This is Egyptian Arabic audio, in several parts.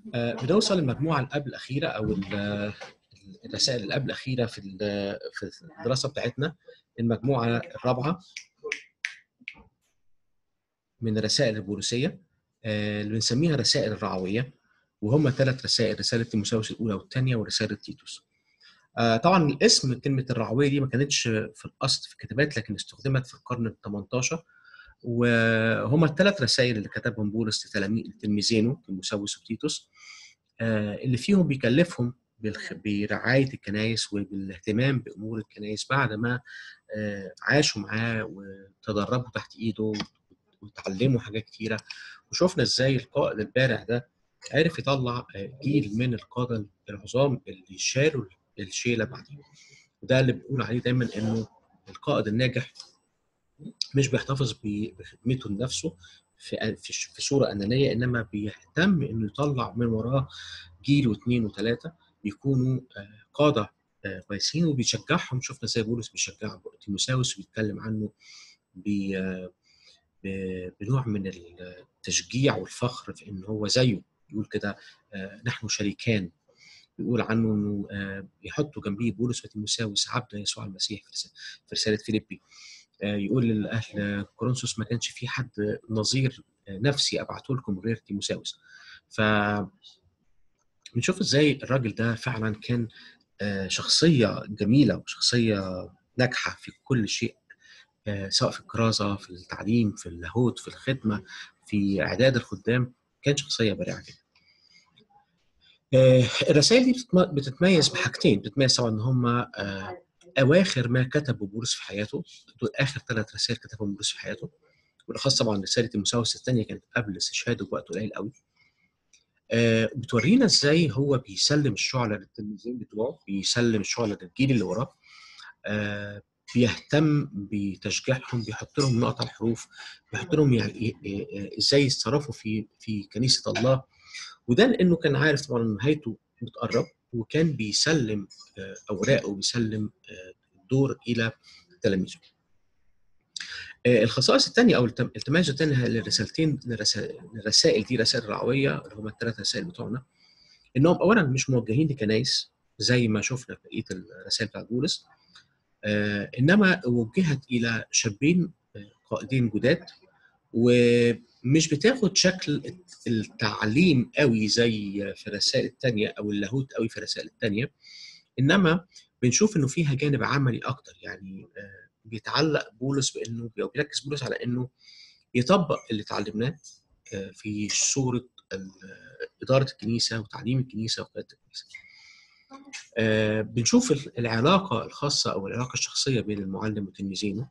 آه، بنوصل للمجموعه اللي قبل الاخيره او ال- الرسائل اللي قبل الاخيره في ال- في الدراسه بتاعتنا المجموعه الرابعه من الرسائل البوليسيه آه، اللي بنسميها رسائل الرعويه وهم ثلاث رسائل رساله تيموثاوس الاولى والثانيه ورساله تيتوس. آه، طبعا الاسم كلمه الرعويه دي ما كانتش في الاصل في الكتابات لكن استخدمت في القرن ال 18 وهما الثلاث رسائل اللي كتبهم بولس لتلاميذ لتلميذينه تيموثاوس وتيتوس آه، اللي فيهم بيكلفهم بالخ- برعايه الكنائس وبالاهتمام بامور الكنائس بعد ما آه، عاشوا معاه وتدربوا تحت ايده وتعلموا حاجات كتيره وشفنا ازاي القائد البارع ده عرف يطلع آه، جيل من القاده العظام اللي شالوا الشيله بعدين وده اللي بنقول عليه دايما انه القائد الناجح مش بيحتفظ ب- بخدمته لنفسه في في في صوره انانيه انما بيهتم انه يطلع من وراه جيل واثنين وثلاثه يكونوا آه، قاده آه، كويسين وبيشجعهم شفنا زي بولس بيشجع تيموساوس وبيتكلم عنه ب- آه، ب- بنوع من التشجيع والفخر في ان هو زيه يقول كده آه، نحن شريكان بيقول عنه انه آه، بيحطوا جنبيه بولس وتيموساوس عبد يسوع المسيح في رسالة- في رساله فيليبي آه، يقول للاهل كورنثوس ما كانش في حد نظير آه، نفسي ابعته لكم غير تيموساوس ف بنشوف ازاي الراجل ده فعلا كان آه، شخصيه جميله وشخصيه ناجحه في كل شيء آه، سواء في الكرازه في التعليم في اللاهوت في الخدمه في اعداد الخدام كان شخصيه بارعه جدا آه، الرسائل دي بتتم- بتتميز بحاجتين بتتميز طبعا ان هم آه، اواخر ما كتبه بولس في حياته دول اخر ثلاث رسائل كتبهم بولس في حياته بالاخص طبعا رساله تيموثاوس الثانيه كانت قبل استشهاده بوقت قليل قوي آه، بتورينا ازاي هو بيسلم الشعله للتلميذين بتوعه بيسلم الشعله للجيل اللي وراه آه، بيهتم بتشجيعهم بيحط لهم نقط على الحروف بيحط لهم يعني إيه- إيه- ازاي يتصرفوا في في كنيسه الله وده لانه كان عارف طبعا ان نهايته بتقرب وكان بيسلم آه، اوراقه وبيسلم آه، الدور الى تلاميذه. آه، الخصائص الثانيه او التم- التميز الثاني للرسالتين للرسائل للرسائل دي رسائل رعويه اللي هم الثلاث رسائل بتوعنا انهم اولا مش موجهين لكنايس زي ما شفنا في بقيه الرسائل بتاعت بولس آه، انما وجهت الى شابين آه، قائدين جداد ومش بتاخد شكل التعليم قوي زي في الرسائل الثانيه او اللاهوت قوي في الرسائل الثانيه انما بنشوف انه فيها جانب عملي اكتر يعني آه، بيتعلق بولس بانه او بيركز بولس على انه يطبق اللي اتعلمناه آه، في صوره ال- اداره الكنيسه وتعليم الكنيسه وقياده الكنيسه. آه، بنشوف ال- العلاقه الخاصه او العلاقه الشخصيه بين المعلم وتلميذينه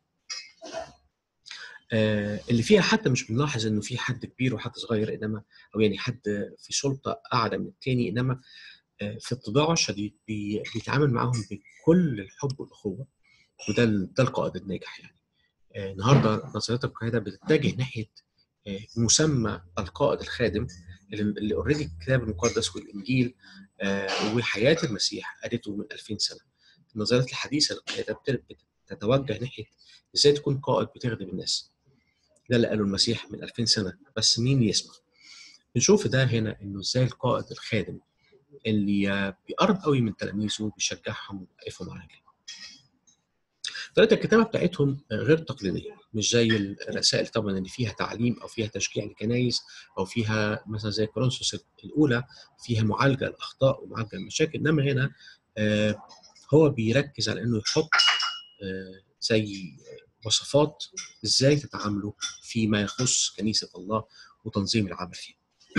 آه، اللي فيها حتى مش بنلاحظ انه في حد كبير وحد صغير انما او يعني حد في سلطه اعلى من الثاني انما آه، في اتضاعه الشديد بي- بيتعامل معاهم بكل الحب والاخوه وده ال- ده القائد الناجح يعني آه، النهارده نظريات القياده بتتجه ناحيه آه، مسمى القائد الخادم اللي اللي اوريدي الكتاب المقدس والانجيل آه، وحياه المسيح قالته من 2000 سنه. النظريات الحديثه للقياده بت- بتتوجه ناحيه ازاي تكون قائد بتخدم الناس. ده اللي قاله المسيح من 2000 سنه بس مين يسمع؟ بنشوف ده هنا انه ازاي القائد الخادم اللي آه، بيقرب قوي من تلاميذه بيشجعهم ويوقفهم على رجليهم. طريقه الكتابه بتاعتهم غير تقليديه مش زي الرسائل طبعا اللي فيها تعليم او فيها تشجيع لكنايس او فيها مثلا زي كورنثوس الاولى فيها معالجه الاخطاء ومعالجه المشاكل انما هنا آه، هو بيركز على انه يحط آه، زي وصفات ازاي تتعاملوا فيما يخص كنيسه الله وتنظيم العمل فيها.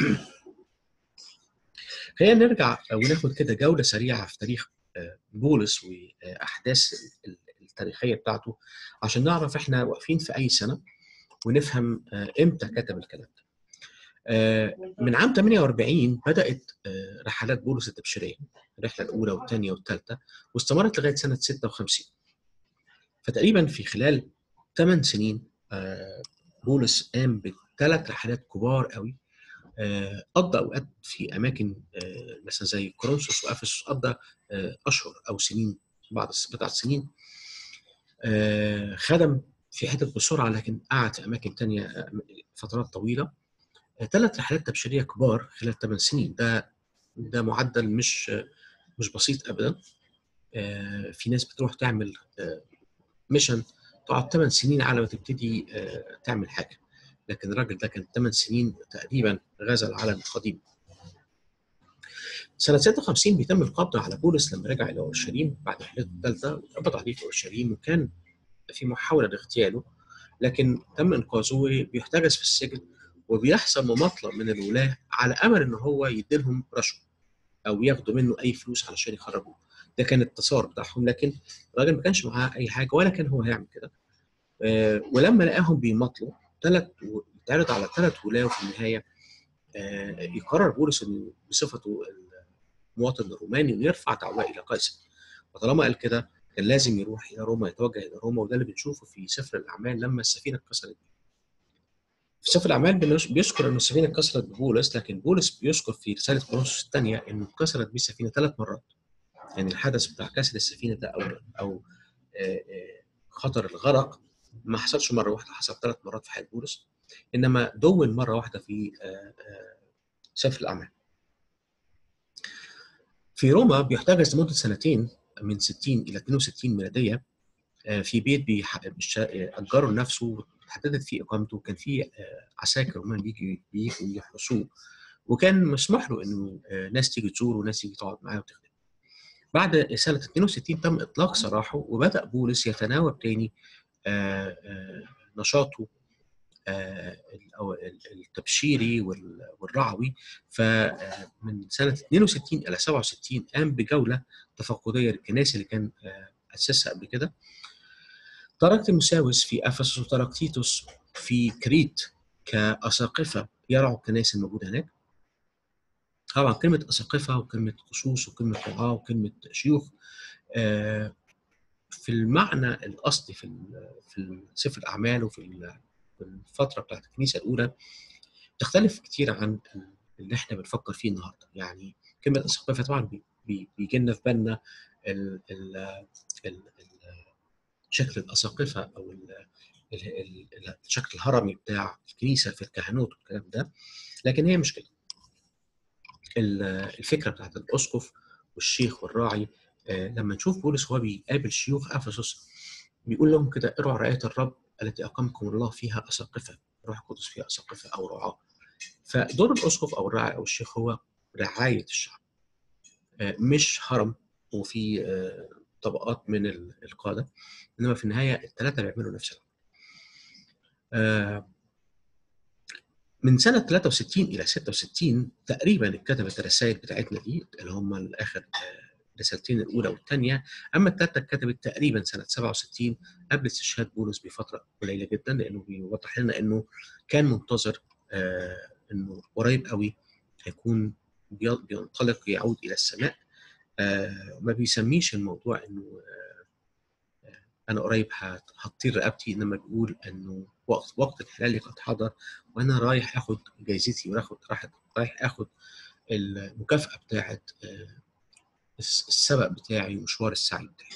خلينا نرجع وناخد كده جوله سريعه في تاريخ آه، بولس واحداث ال- التاريخيه بتاعته عشان نعرف احنا واقفين في اي سنه ونفهم آه، امتى كتب الكلام ده. آه، من عام 48 بدات آه، رحلات بولس التبشيريه الرحله الاولى والثانيه والثالثه واستمرت لغايه سنه 56 فتقريبا في خلال 8 سنين آه، بولس قام بثلاث رحلات كبار قوي آه، قضى اوقات في اماكن آه، مثلا زي كورنثوس وافسس قضى آه، اشهر او سنين بعض بضع سنين آه، خدم في حتت بسرعه لكن قعد في اماكن تانية آه، فترات طويله ثلاث رحلات تبشيريه كبار خلال 8 سنين ده ده معدل مش مش بسيط ابدا آه، في ناس بتروح تعمل ميشن تقعد 8 سنين على ما تبتدي آه، تعمل حاجه لكن الراجل ده كان 8 سنين تقريبا غزا العالم القديم سنة 56 بيتم القبض على بولس لما رجع إلى أورشليم بعد رحلته الثالثة واتقبض عليه في أورشليم وكان في محاولة لاغتياله لكن تم إنقاذه وبيحتجز في السجن وبيحصل مماطلة من الولاة على أمل إن هو يديلهم رشوة أو ياخدوا منه أي فلوس علشان يخرجوه ده كان التصور بتاعهم لكن الراجل ما كانش معاه أي حاجة ولا كان هو هيعمل كده آه، ولما لقاهم بيماطلوا ثلاث اتعرض على ثلاث ولاة وفي النهاية آه، يقرر بولس إنه بصفته المواطن الروماني انه يرفع دعواه الى قيصر وطالما قال كده كان لازم يروح الى روما يتوجه الى روما وده اللي بنشوفه في سفر الاعمال لما السفينه اتكسرت في سفر الاعمال بيذكر ان السفينه اتكسرت ببولس لكن بولس بيذكر في رساله كورنثوس الثانيه انه اتكسرت بيه السفينه ثلاث مرات يعني الحدث بتاع كسر السفينه ده او او آه، آه، خطر الغرق ما حصلش مره واحده حصل ثلاث مرات في حياه بولس انما دون مره واحده في آه، سفر الاعمال في روما بيحتجز لمده سنتين من 60 الى 62 ميلاديه آه، في بيت اجره لنفسه وحددت فيه اقامته كان في آه، عساكر رومان بيجي بيجوا يحرسوه وكان مسموح له انه آه، ناس تيجي تزوره وناس تيجي تقعد معاه وتخدم. بعد سنه 62 تم اطلاق سراحه وبدا بولس يتناوب تاني نشاطه التبشيري والرعوي فمن سنه 62 الى 67 قام بجوله تفقديه للكنائس اللي كان اسسها قبل كده ترك تيموساوس في افسس وترك تيتوس في كريت كاساقفه يرعوا الكنائس الموجوده هناك طبعا كلمه اساقفه وكلمه خصوص وكلمه رعاه وكلمه شيوخ في المعنى الاصلي في في سفر الاعمال وفي الفتره بتاعت الكنيسه الاولى تختلف كتير عن اللي احنا بنفكر فيه النهارده يعني كلمه الثقافه طبعا بيجي لنا في بالنا شكل الاساقفه او الشكل الهرمي بتاع الكنيسه في الكهنوت والكلام ده لكن هي مش كده الفكره بتاعت الاسقف والشيخ والراعي آه، لما نشوف بولس وهو بيقابل شيوخ افسس بيقول لهم كده ارعوا رعايه الرب التي أقامكم الله فيها أساقفة روح القدس فيها أساقفة أو رعاة فدور الأسقف أو الراعي أو الشيخ هو رعاية الشعب آه، مش هرم وفي آه، طبقات من القادة إنما في النهاية الثلاثة بيعملوا نفس العمل آه، من سنة 63 إلى 66 تقريبا اتكتبت الرسائل بتاعتنا دي اللي هم الآخر الرسالتين الاولى والثانيه اما الثالثه اتكتبت تقريبا سنه 67 قبل استشهاد بولس بفتره قليله جدا لانه بيوضح لنا انه كان منتظر آه انه قريب قوي هيكون بينطلق يعود الى السماء آه ما بيسميش الموضوع انه آه انا قريب هتطير رقبتي انما بيقول انه وقت وقت الحلال قد حضر وانا رايح اخد جايزتي ورايح رايح اخد المكافاه بتاعت آه السبق بتاعي ومشوار السعي بتاعي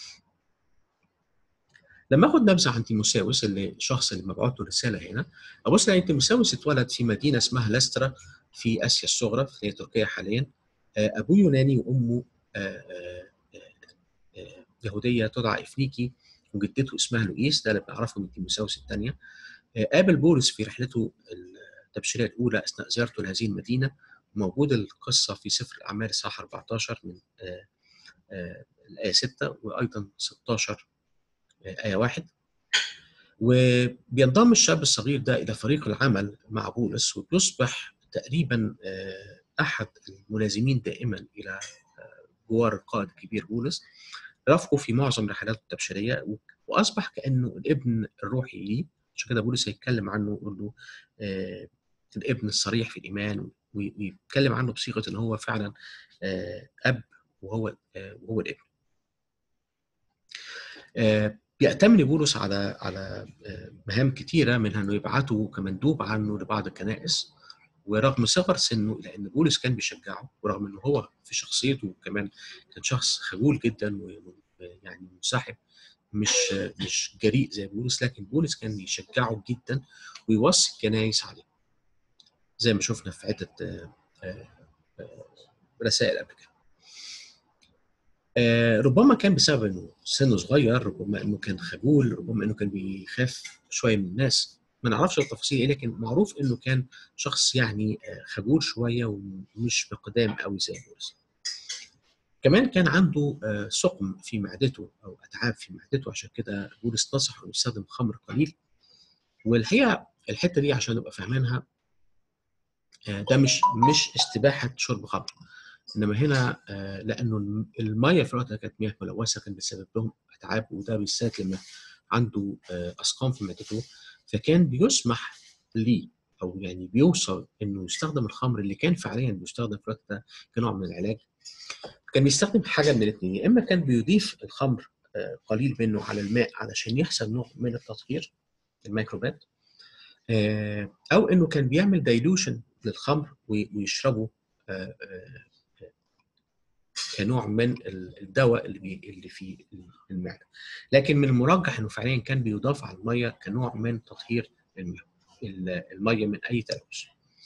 لما اخد نبذه عن تيموساوس اللي الشخص اللي مبعوث له رساله هنا ابص لان تيموساوس اتولد في مدينه اسمها لاسترا في اسيا الصغرى في تركيا حاليا آه، ابوه يوناني وامه آه، آه، يهوديه تدعى افنيكي وجدته اسمها لوئيس ده اللي بنعرفه من تيموساوس الثانيه قابل بولس في رحلته التبشيريه الاولى اثناء زيارته لهذه المدينه موجود القصة في سفر الأعمال الصح 14 من آه، آه، الآية 6 وأيضا 16 آه، آية 1 وبينضم الشاب الصغير ده إلى فريق العمل مع بولس وبيصبح تقريبا أحد الملازمين دائما إلى جوار القائد الكبير بولس رافقه في معظم رحلاته التبشيرية وأصبح كأنه الابن الروحي ليه عشان كده بولس هيتكلم عنه ويقول له الابن الصريح في الإيمان ويتكلم عنه بصيغه ان هو فعلا آه، اب وهو آه، وهو الابن. آه، بيأتمن بولس على على مهام كثيره منها انه يبعته كمندوب عنه لبعض الكنائس ورغم صغر سنه الا ان بولس كان بيشجعه ورغم انه هو في شخصيته كمان كان شخص خجول جدا ويعني منسحب مش مش جريء زي بولس لكن بولس كان يشجعه جدا ويوصي الكنائس عليه. زي ما شفنا في عده آه، آه، آه، رسائل قبل كده. آه، ربما كان بسبب انه سنه صغير ربما انه كان خجول ربما انه كان بيخاف شويه من الناس ما نعرفش التفاصيل ايه لكن معروف انه كان شخص يعني آه، خجول شويه ومش بقدام قوي زي بولس كمان كان عنده آه، سقم في معدته او اتعاب في معدته عشان كده بولس نصح انه يستخدم خمر قليل والحقيقه الحته دي عشان نبقى فاهمينها آه، ده مش مش استباحه شرب خمر انما هنا آه، لانه الميه في الوقت ده كانت مياه ملوثه كان بيسبب لهم اتعاب وده بالذات لما عنده آه، اسقام في معدته فكان بيسمح ليه او يعني بيوصل انه يستخدم الخمر اللي كان فعليا بيستخدم في الوقت ده كنوع من العلاج كان بيستخدم حاجه من الاثنين يا اما كان بيضيف الخمر آه، قليل منه على الماء علشان يحصل نوع من التطهير الميكروبات آه، او انه كان بيعمل دايلوشن للخمر وي- ويشربه آه، آه، كنوع من ال- الدواء اللي بي- اللي في المعده لكن من المرجح انه فعليا كان بيضاف على الميه كنوع من تطهير المياه ال- الميه من اي تلوث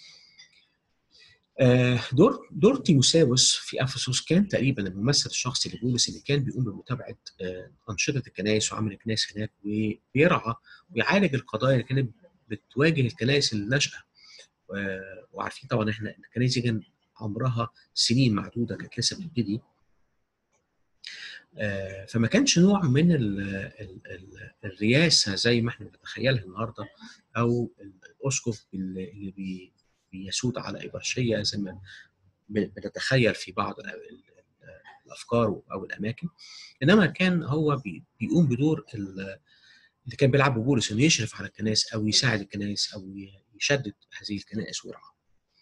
آه، دور دور تيموساوس في افسس كان تقريبا الممثل الشخصي لبولس اللي كان بيقوم بمتابعه آه، انشطه الكنائس وعمل الكنائس هناك وبيرعى ويعالج القضايا اللي كانت بتواجه الكنائس الناشئه آه، وعارفين طبعا احنا إن الكنائس دي كان عمرها سنين معدوده كانت لسه بتبتدي آه، فما كانش نوع من ال ال ال الرياسه زي ما احنا بنتخيلها النهارده او الاسقف اللي اللي بي- بيسود على ابرشيه زي ما ب- بنتخيل في بعض ال- ال- الافكار او الاماكن انما كان هو بي- بيقوم بدور ال- اللي كان بيلعبه بولس انه يشرف على الكنائس او يساعد الكنائس او ي- يشدد هذه الكنائس ويرعاها.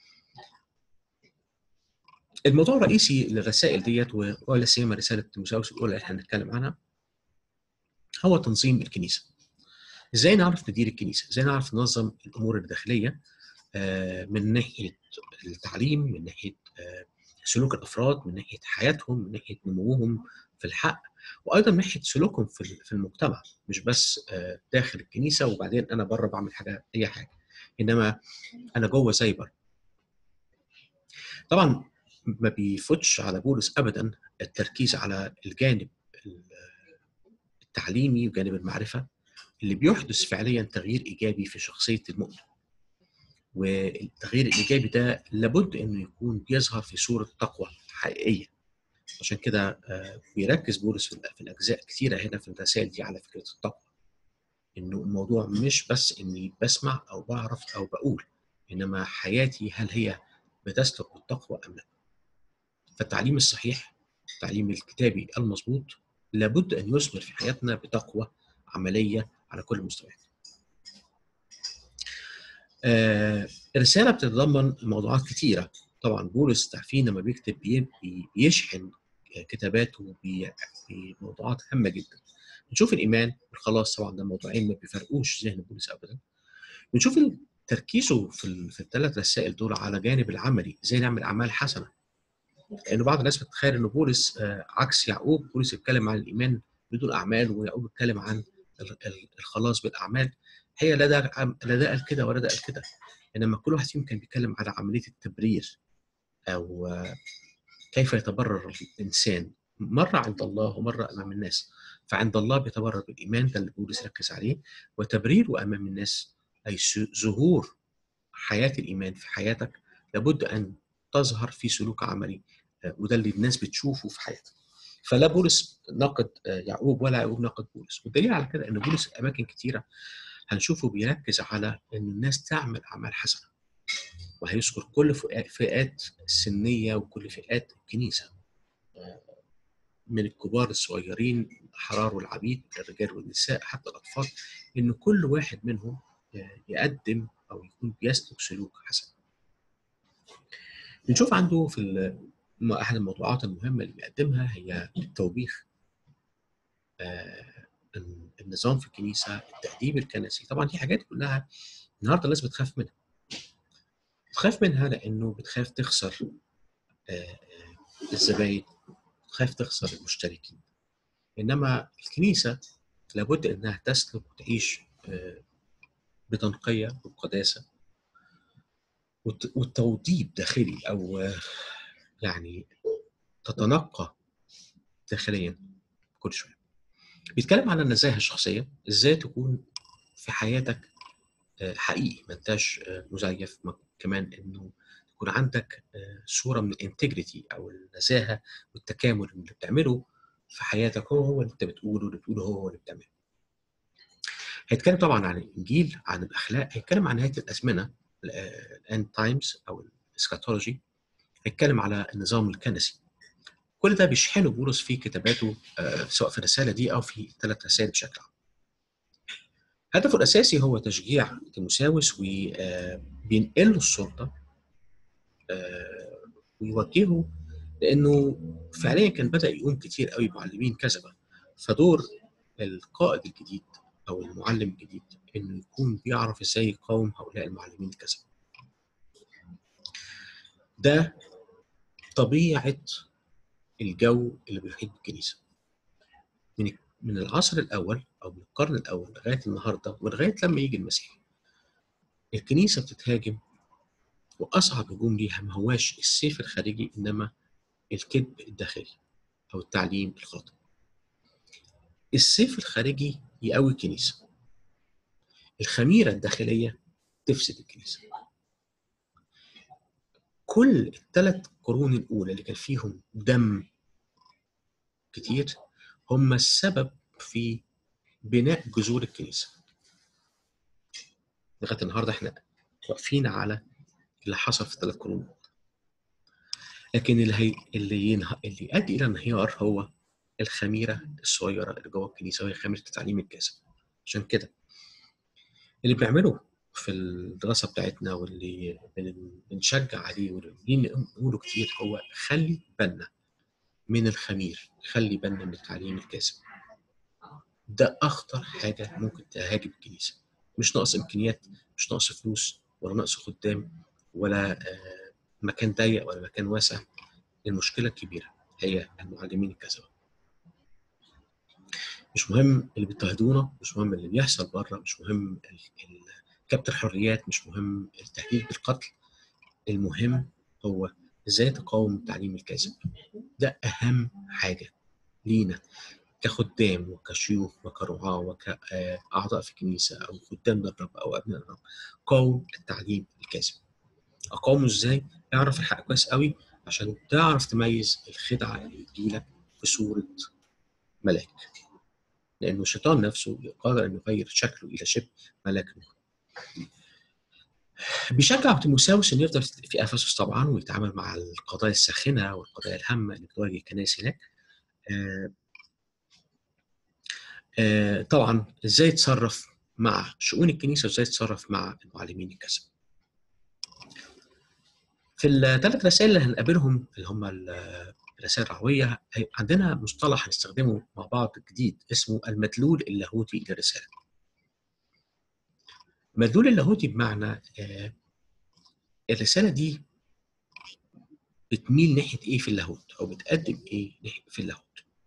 الموضوع الرئيسي للرسائل ديت و- ولا سيما رساله تيموثاوس الاولى اللي احنا هنتكلم عنها هو تنظيم الكنيسه. ازاي نعرف ندير الكنيسه؟ ازاي نعرف ننظم الامور الداخليه آه، من ناحيه التعليم، من ناحيه آه، سلوك الافراد، من ناحيه حياتهم، من ناحيه نموهم في الحق، وايضا من ناحيه سلوكهم في ال- في المجتمع، مش بس آه، داخل الكنيسه وبعدين انا بره بعمل حاجه اي حاجه، انما انا جوه زي بره. طبعا ما بيفوتش على بولس ابدا التركيز على الجانب التعليمي وجانب المعرفه اللي بيحدث فعليا تغيير ايجابي في شخصيه المؤمن. والتغيير الايجابي ده لابد انه يكون بيظهر في صوره تقوى حقيقيه. عشان كده آه، بيركز بولس في في الاجزاء كثيره هنا في الرسائل دي على فكره التقوى. انه الموضوع مش بس اني بسمع او بعرف او بقول انما حياتي هل هي بتسلك بالتقوى ام لا؟ فالتعليم الصحيح التعليم الكتابي المظبوط لابد ان يثمر في حياتنا بتقوى عمليه على كل المستويات. آه، الرساله بتتضمن موضوعات كثيره طبعا بولس تعرفين لما بيكتب بي- بي- بيشحن كتاباته ب- بموضوعات هامه جدا. نشوف الايمان والخلاص طبعا ده موضوعين ما بيفرقوش ذهن بولس ابدا. بنشوف تركيزه في ال- في الثلاث رسائل دول على جانب العملي ازاي نعمل اعمال حسنه لانه بعض الناس بتتخيل ان بولس آه، عكس يعقوب بولس يتكلم عن الايمان بدون اعمال ويعقوب يتكلم عن ال- ال- الخلاص بالاعمال هي لا ده لا ده قال كده ولا ده قال كده انما كل واحد فيهم كان بيتكلم على عمليه التبرير او آه، كيف يتبرر الانسان مره عند الله ومره امام الناس فعند الله بيتبرر بالايمان ده اللي بولس ركز عليه وتبريره امام الناس اي س- ظهور حياه الايمان في حياتك لابد ان تظهر في سلوك عملي آه، وده اللي الناس بتشوفه في حياتك فلا بولس نقد آه، يعقوب ولا يعقوب نقد بولس والدليل على كده ان بولس في اماكن كتيره هنشوفه بيركز على ان الناس تعمل اعمال حسنه وهيذكر كل فئات- فئات السنيه وكل فئات الكنيسه آه، من الكبار الصغيرين الاحرار والعبيد الرجال والنساء حتى الاطفال ان كل واحد منهم آه، يقدم او يكون بيسلك سلوك حسن بنشوف عنده في ال- م- احد الموضوعات المهمه اللي بيقدمها هي التوبيخ آه، الن- النظام في الكنيسه التاديب الكنسي طبعا دي حاجات كلها النهارده الناس بتخاف منها بتخاف منها لانه بتخاف تخسر آه، آه، الزباين بتخاف تخسر المشتركين انما الكنيسه لابد انها تسلك وتعيش آه، بتنقيه وبقداسه والت- والتوضيب داخلي او آه، يعني تتنقى داخليا كل شويه بيتكلم على النزاهه الشخصيه ازاي تكون في حياتك آه، حقيقي ما انتاش آه، مزيف ما- كمان انه يكون عندك آه، صوره من الانتجريتي او النزاهه والتكامل اللي بتعمله في حياتك هو هو اللي انت بتقوله واللي بتقوله هو هو اللي بتعمله. هيتكلم طبعا عن الانجيل عن الاخلاق هيتكلم عن نهايه الازمنه الاند تايمز او الاسكاتولوجي هيتكلم على النظام الكنسي كل ده بيشحنه بولس في كتاباته آه، سواء في الرساله دي او في الثلاث رسائل بشكل عام. هدفه الاساسي هو تشجيع تيموساوس وبينقل له السلطه آه، ويوجهه لانه فعليا كان بدا يقوم كتير قوي معلمين كذبه فدور القائد الجديد او المعلم الجديد انه يكون بيعرف ازاي يقاوم هؤلاء المعلمين الكذبه. ده طبيعه الجو اللي بيحيط بالكنيسه. من من العصر الاول او من القرن الاول لغايه النهارده ولغايه لما يجي المسيح. الكنيسه بتتهاجم واصعب هجوم ليها ما هواش السيف الخارجي انما الكذب الداخلي او التعليم الخاطئ. السيف الخارجي يقوي الكنيسه. الخميره الداخليه تفسد الكنيسه. كل الثلاث قرون الاولى اللي كان فيهم دم كتير هم السبب في بناء جذور الكنيسه. لغايه النهارده احنا واقفين على اللي حصل في الثلاث قرون الأولى. لكن اللي هي اللي ينه... اللي يؤدي الى انهيار هو الخميره الصغيره اللي جوه الكنيسه وهي خميره التعليم الكاذب. عشان كده اللي بنعمله في الدراسه بتاعتنا واللي بن- بنشجع عليه واللي نقوله كتير هو خلي بالنا من الخمير، خلي بالنا من التعليم الكاذب. ده اخطر حاجه ممكن تهاجم الكنيسه. مش ناقص امكانيات، مش ناقص فلوس ولا ناقص خدام ولا آه، مكان ضيق ولا مكان واسع. المشكله الكبيره هي المعلمين الكذبه. مش مهم اللي بيضطهدونا، مش مهم اللي بيحصل بره، مش مهم ال- ال- كبت الحريات، مش مهم التهديد بالقتل. المهم هو ازاي تقاوم التعليم الكاذب. ده اهم حاجه لينا كخدام وكشيوخ وكرعاة وكأعضاء في كنيسة أو خدام للرب أو أبناء الرب قاوم التعليم الكاذب أقاومه إزاي؟ اعرف الحق كويس قوي عشان تعرف تميز الخدعة اللي بتجيلك في صورة ملاك لأنه الشيطان نفسه قادر أن يغير شكله إلى شبه ملاك نور بيشجع تيموساوس انه يفضل في افسس طبعا ويتعامل مع القضايا الساخنه والقضايا الهامه اللي بتواجه الكنائس هناك آه، آه، طبعا ازاي يتصرف مع شؤون الكنيسه وازاي يتصرف مع المعلمين الكذب. في الثلاث رسائل اللي هنقابلهم اللي هم ال- الرسائل الرعويه هي- عندنا مصطلح هنستخدمه مع بعض جديد اسمه المدلول اللاهوتي للرساله. المدلول اللاهوتي بمعنى آه، الرساله دي بتميل ناحيه ايه في اللاهوت او بتقدم ايه ناحية- في اللاهوت.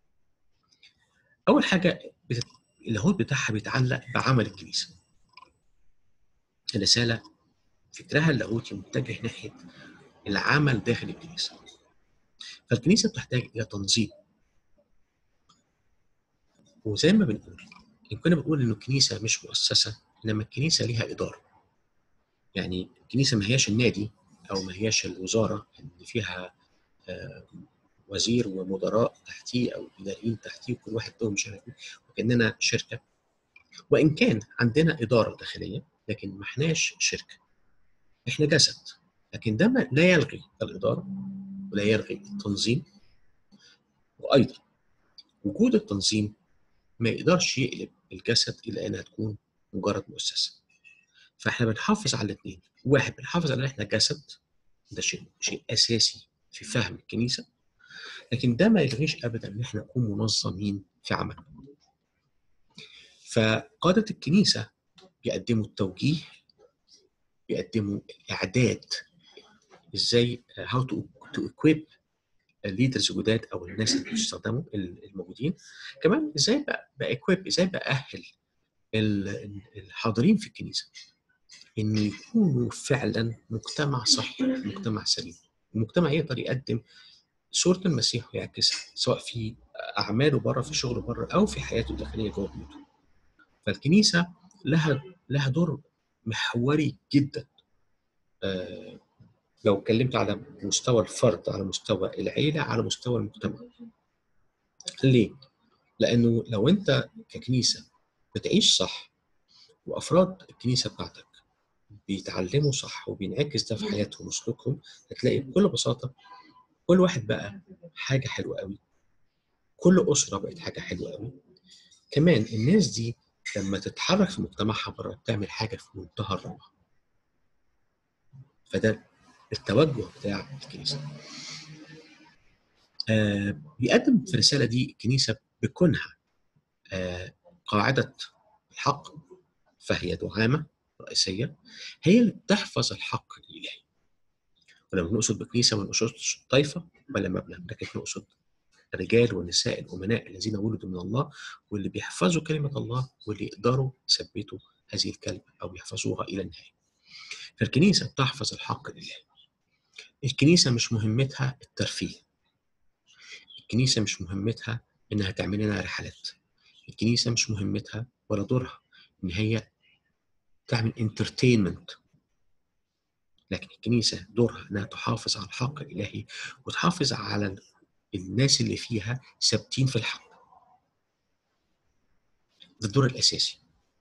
اول حاجه بت- اللاهوت بتاعها بيتعلق بعمل الكنيسه. الرساله فكرها اللاهوتي متجه ناحيه العمل داخل الكنيسه. فالكنيسه بتحتاج الى تنظيم. وزي ما بنقول ان كنا بنقول انه الكنيسه مش مؤسسه انما الكنيسه ليها اداره. يعني الكنيسه ما هياش النادي او ما هياش الوزاره اللي فيها آه، وزير ومدراء تحتيه او اداريين تحتيه وكل واحد لهم مش عارف إيه، وكاننا شركه وان كان عندنا اداره داخليه لكن ما احناش شركه احنا جسد لكن ده ما- لا يلغي الاداره ولا يلغي التنظيم وايضا وجود التنظيم ما يقدرش يقلب الجسد الى انها تكون مجرد مؤسسه فاحنا بنحافظ على الاثنين واحد بنحافظ على ان احنا جسد ده شيء شيء اساسي في فهم الكنيسه لكن ده ما يلغيش ابدا ان احنا نكون منظمين في عملنا فقاده الكنيسه بيقدموا التوجيه بيقدموا الاعداد ازاي هاو تو تو equip الليدرز الجداد او الناس اللي بيستخدموا الموجودين كمان ازاي بقى باكويب ازاي باهل ال- الحاضرين في الكنيسه إن يكونوا فعلا مجتمع صحي مجتمع سليم المجتمع يقدر يقدم صورة المسيح ويعكسها سواء في أعماله بره في شغله بره أو في حياته الداخلية جوه بيته فالكنيسة لها لها دور محوري جدا آه لو اتكلمت على مستوى الفرد على مستوى العيلة على مستوى المجتمع ليه؟ لأنه لو أنت ككنيسة بتعيش صح وأفراد الكنيسة بتاعتك بيتعلموا صح وبينعكس ده في حياتهم وسلوكهم هتلاقي بكل بساطة كل واحد بقى حاجة حلوة قوي كل أسرة بقت حاجة حلوة قوي كمان الناس دي لما تتحرك في مجتمعها بره بتعمل حاجة في منتهى الروعة فده التوجه بتاع الكنيسة آه بيقدم في الرسالة دي الكنيسة بكونها آه قاعدة الحق فهي دعامة رئيسية هي اللي بتحفظ الحق الإلهي ولما بنقصد بكنيسة ما بنقصدش طائفة ولا مبنى لكن بنقصد الرجال والنساء الأمناء الذين ولدوا من الله واللي بيحفظوا كلمة الله واللي يقدروا يثبتوا هذه الكلمة أو يحفظوها إلى النهاية فالكنيسة بتحفظ الحق الإلهي الكنيسة مش مهمتها الترفيه الكنيسة مش مهمتها إنها تعمل لنا رحلات الكنيسة مش مهمتها ولا دورها إن هي تعمل انترتينمنت لكن الكنيسة دورها إنها تحافظ على الحق الإلهي وتحافظ على الناس اللي فيها ثابتين في الحق ده الدور الأساسي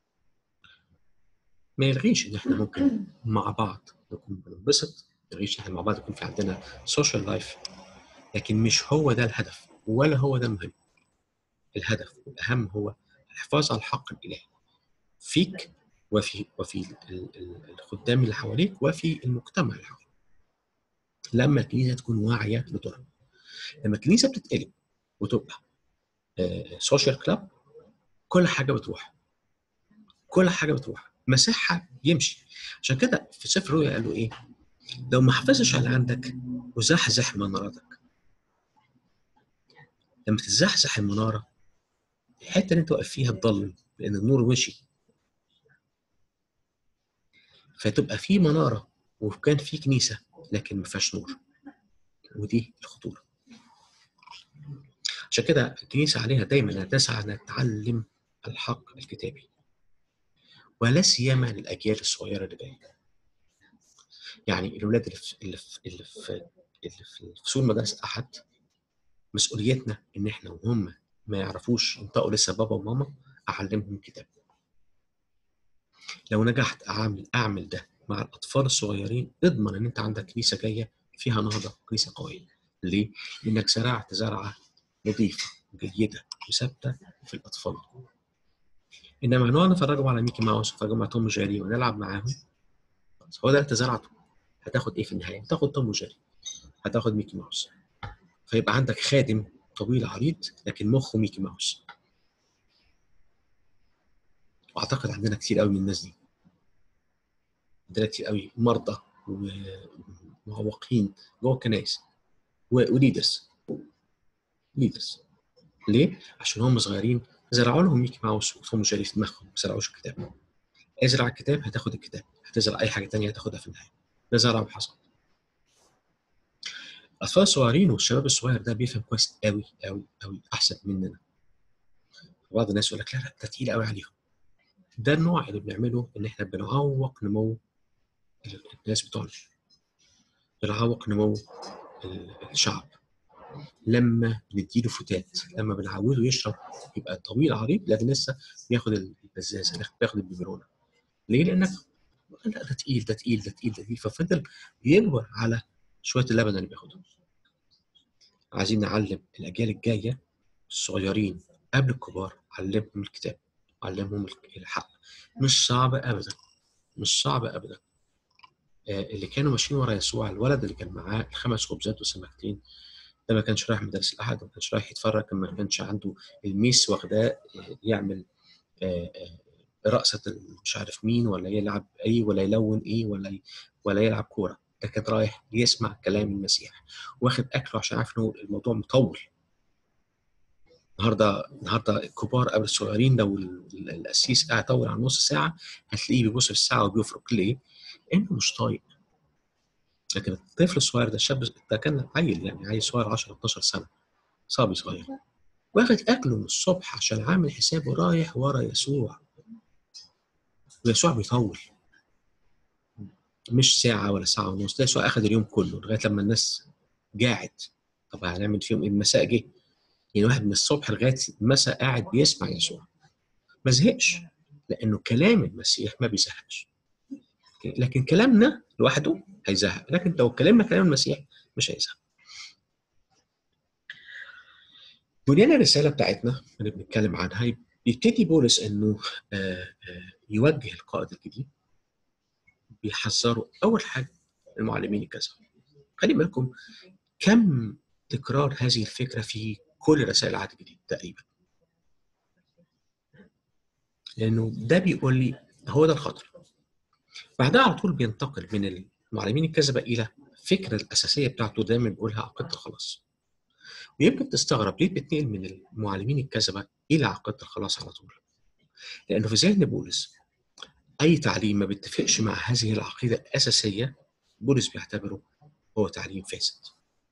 ما يلغيش إن إحنا ممكن مع بعض نكون بننبسط ما يلغيش إن إحنا مع بعض يكون في عندنا سوشيال لايف لكن مش هو ده الهدف ولا هو ده المهم الهدف الأهم هو الحفاظ على الحق الإلهي فيك وفي وفي الخدام اللي حواليك وفي المجتمع اللي حواليك لما الكنيسه تكون واعيه لدورها لما الكنيسه بتتقلب وتبقى سوشيال كلاب كل حاجه بتروح كل حاجه بتروح مساحه يمشي عشان كده في سفر الرؤيا قال له ايه لو ما حافظش على عندك وزحزح منارتك لما تزحزح المناره الحته اللي انت واقف فيها تضلم لان النور مشي فتبقى في مناره وكان في كنيسه لكن ما فيهاش نور ودي الخطوره عشان كده الكنيسه عليها دايما انها تسعى انها تعلم الحق الكتابي ولا سيما للاجيال الصغيره اللي جايه يعني الاولاد اللي في اللي في اللي في, اللي في فصول مدارس احد مسؤوليتنا ان احنا وهم ما يعرفوش ينطقوا لسه بابا وماما اعلمهم الكتاب لو نجحت اعمل اعمل ده مع الاطفال الصغيرين اضمن ان انت عندك كنيسه جايه فيها نهضه كنيسه قويه ليه؟ لانك زرعت زرعه نظيفه جيده وثابته في الاطفال انما نقعد نفرجهم على ميكي ماوس ونفرجهم على توم وجيري ونلعب معاهم هو ده انت زرعته هتاخد ايه في النهايه؟ هتاخد توم وجيري هتاخد ميكي ماوس فيبقى عندك خادم طويل عريض لكن مخه ميكي ماوس واعتقد عندنا كتير قوي من الناس دي عندنا كتير قوي مرضى ومعوقين جوه الكنائس وليدرز ليدرز ليه؟ عشان هم صغيرين زرعوا لهم ميكي ماوس وتوم جيري في دماغهم ما زرعوش الكتاب ازرع الكتاب هتاخد الكتاب هتزرع اي حاجه تانية هتاخدها في النهايه ده زرع وحصل الاطفال الصغيرين والشباب الصغير ده بيفهم كويس قوي قوي قوي احسن مننا بعض الناس يقول لك لا لا ده تقيل قوي عليهم ده النوع اللي بنعمله ان احنا بنعوق نمو الناس بتوعنا بنعوق نمو الشعب لما بنديله فتات لما بنعوده يشرب يبقى طويل عريض لكن لسه بياخد البزازه بياخد البيبرونه ليه؟ لانك لا ده تقيل ده تقيل ده تقيل ده تقيل ففضل بيكبر على شويه اللبن اللي بياخدهم عايزين نعلم الاجيال الجايه الصغيرين قبل الكبار علمهم الكتاب علمهم الحق مش صعب ابدا مش صعب ابدا آه اللي كانوا ماشيين ورا يسوع الولد اللي كان معاه الخمس خبزات وسمكتين ده ما كانش رايح مدارس الاحد ما كانش رايح يتفرج ما كانش عنده الميس واخداه يعمل آه آه رقصه مش عارف مين ولا يلعب ايه ولا يلون ايه ولا ولا يلعب كوره ده كان رايح يسمع كلام المسيح واخد اكله عشان عارف انه الموضوع مطول النهارده النهارده الكبار قبل الصغيرين لو ال- القسيس قاعد طول على نص ساعه هتلاقيه بيبص في الساعه وبيفرق ليه؟ انه مش طايق لكن الطفل الصغير ده الشاب ده كان عيل يعني عيل صغير 10 12 سنه صبي صغير واخد اكله من الصبح عشان عامل حسابه رايح ورا يسوع ويسوع بيطول مش ساعه ولا ساعه ونص ده يسوع اخد اليوم كله لغايه لما الناس جاعت طب هنعمل فيهم ايه المساء جه يعني واحد من الصبح لغايه المساء قاعد بيسمع يسوع ما زهقش لانه كلام المسيح ما بيزهقش لكن كلامنا لوحده هيزهق لكن لو اتكلمنا كلام المسيح مش هيزهق بنيان الرساله بتاعتنا اللي بنتكلم عنها بيبتدي بولس انه آه، آه، يوجه القائد الجديد بيحذروا اول حاجه المعلمين الكذب خلي بالكم كم تكرار هذه الفكره في كل رسائل العهد الجديد تقريبا لانه ده بيقول لي هو ده الخطر بعدها على طول بينتقل من المعلمين الكذبه الى الفكره الاساسيه بتاعته دايما بيقولها عقيده الخلاص ويمكن تستغرب ليه بتنقل من المعلمين الكذبه الى عقيده الخلاص على طول لانه في ذهن بولس اي تعليم ما بيتفقش مع هذه العقيده الاساسيه بولس بيعتبره هو تعليم فاسد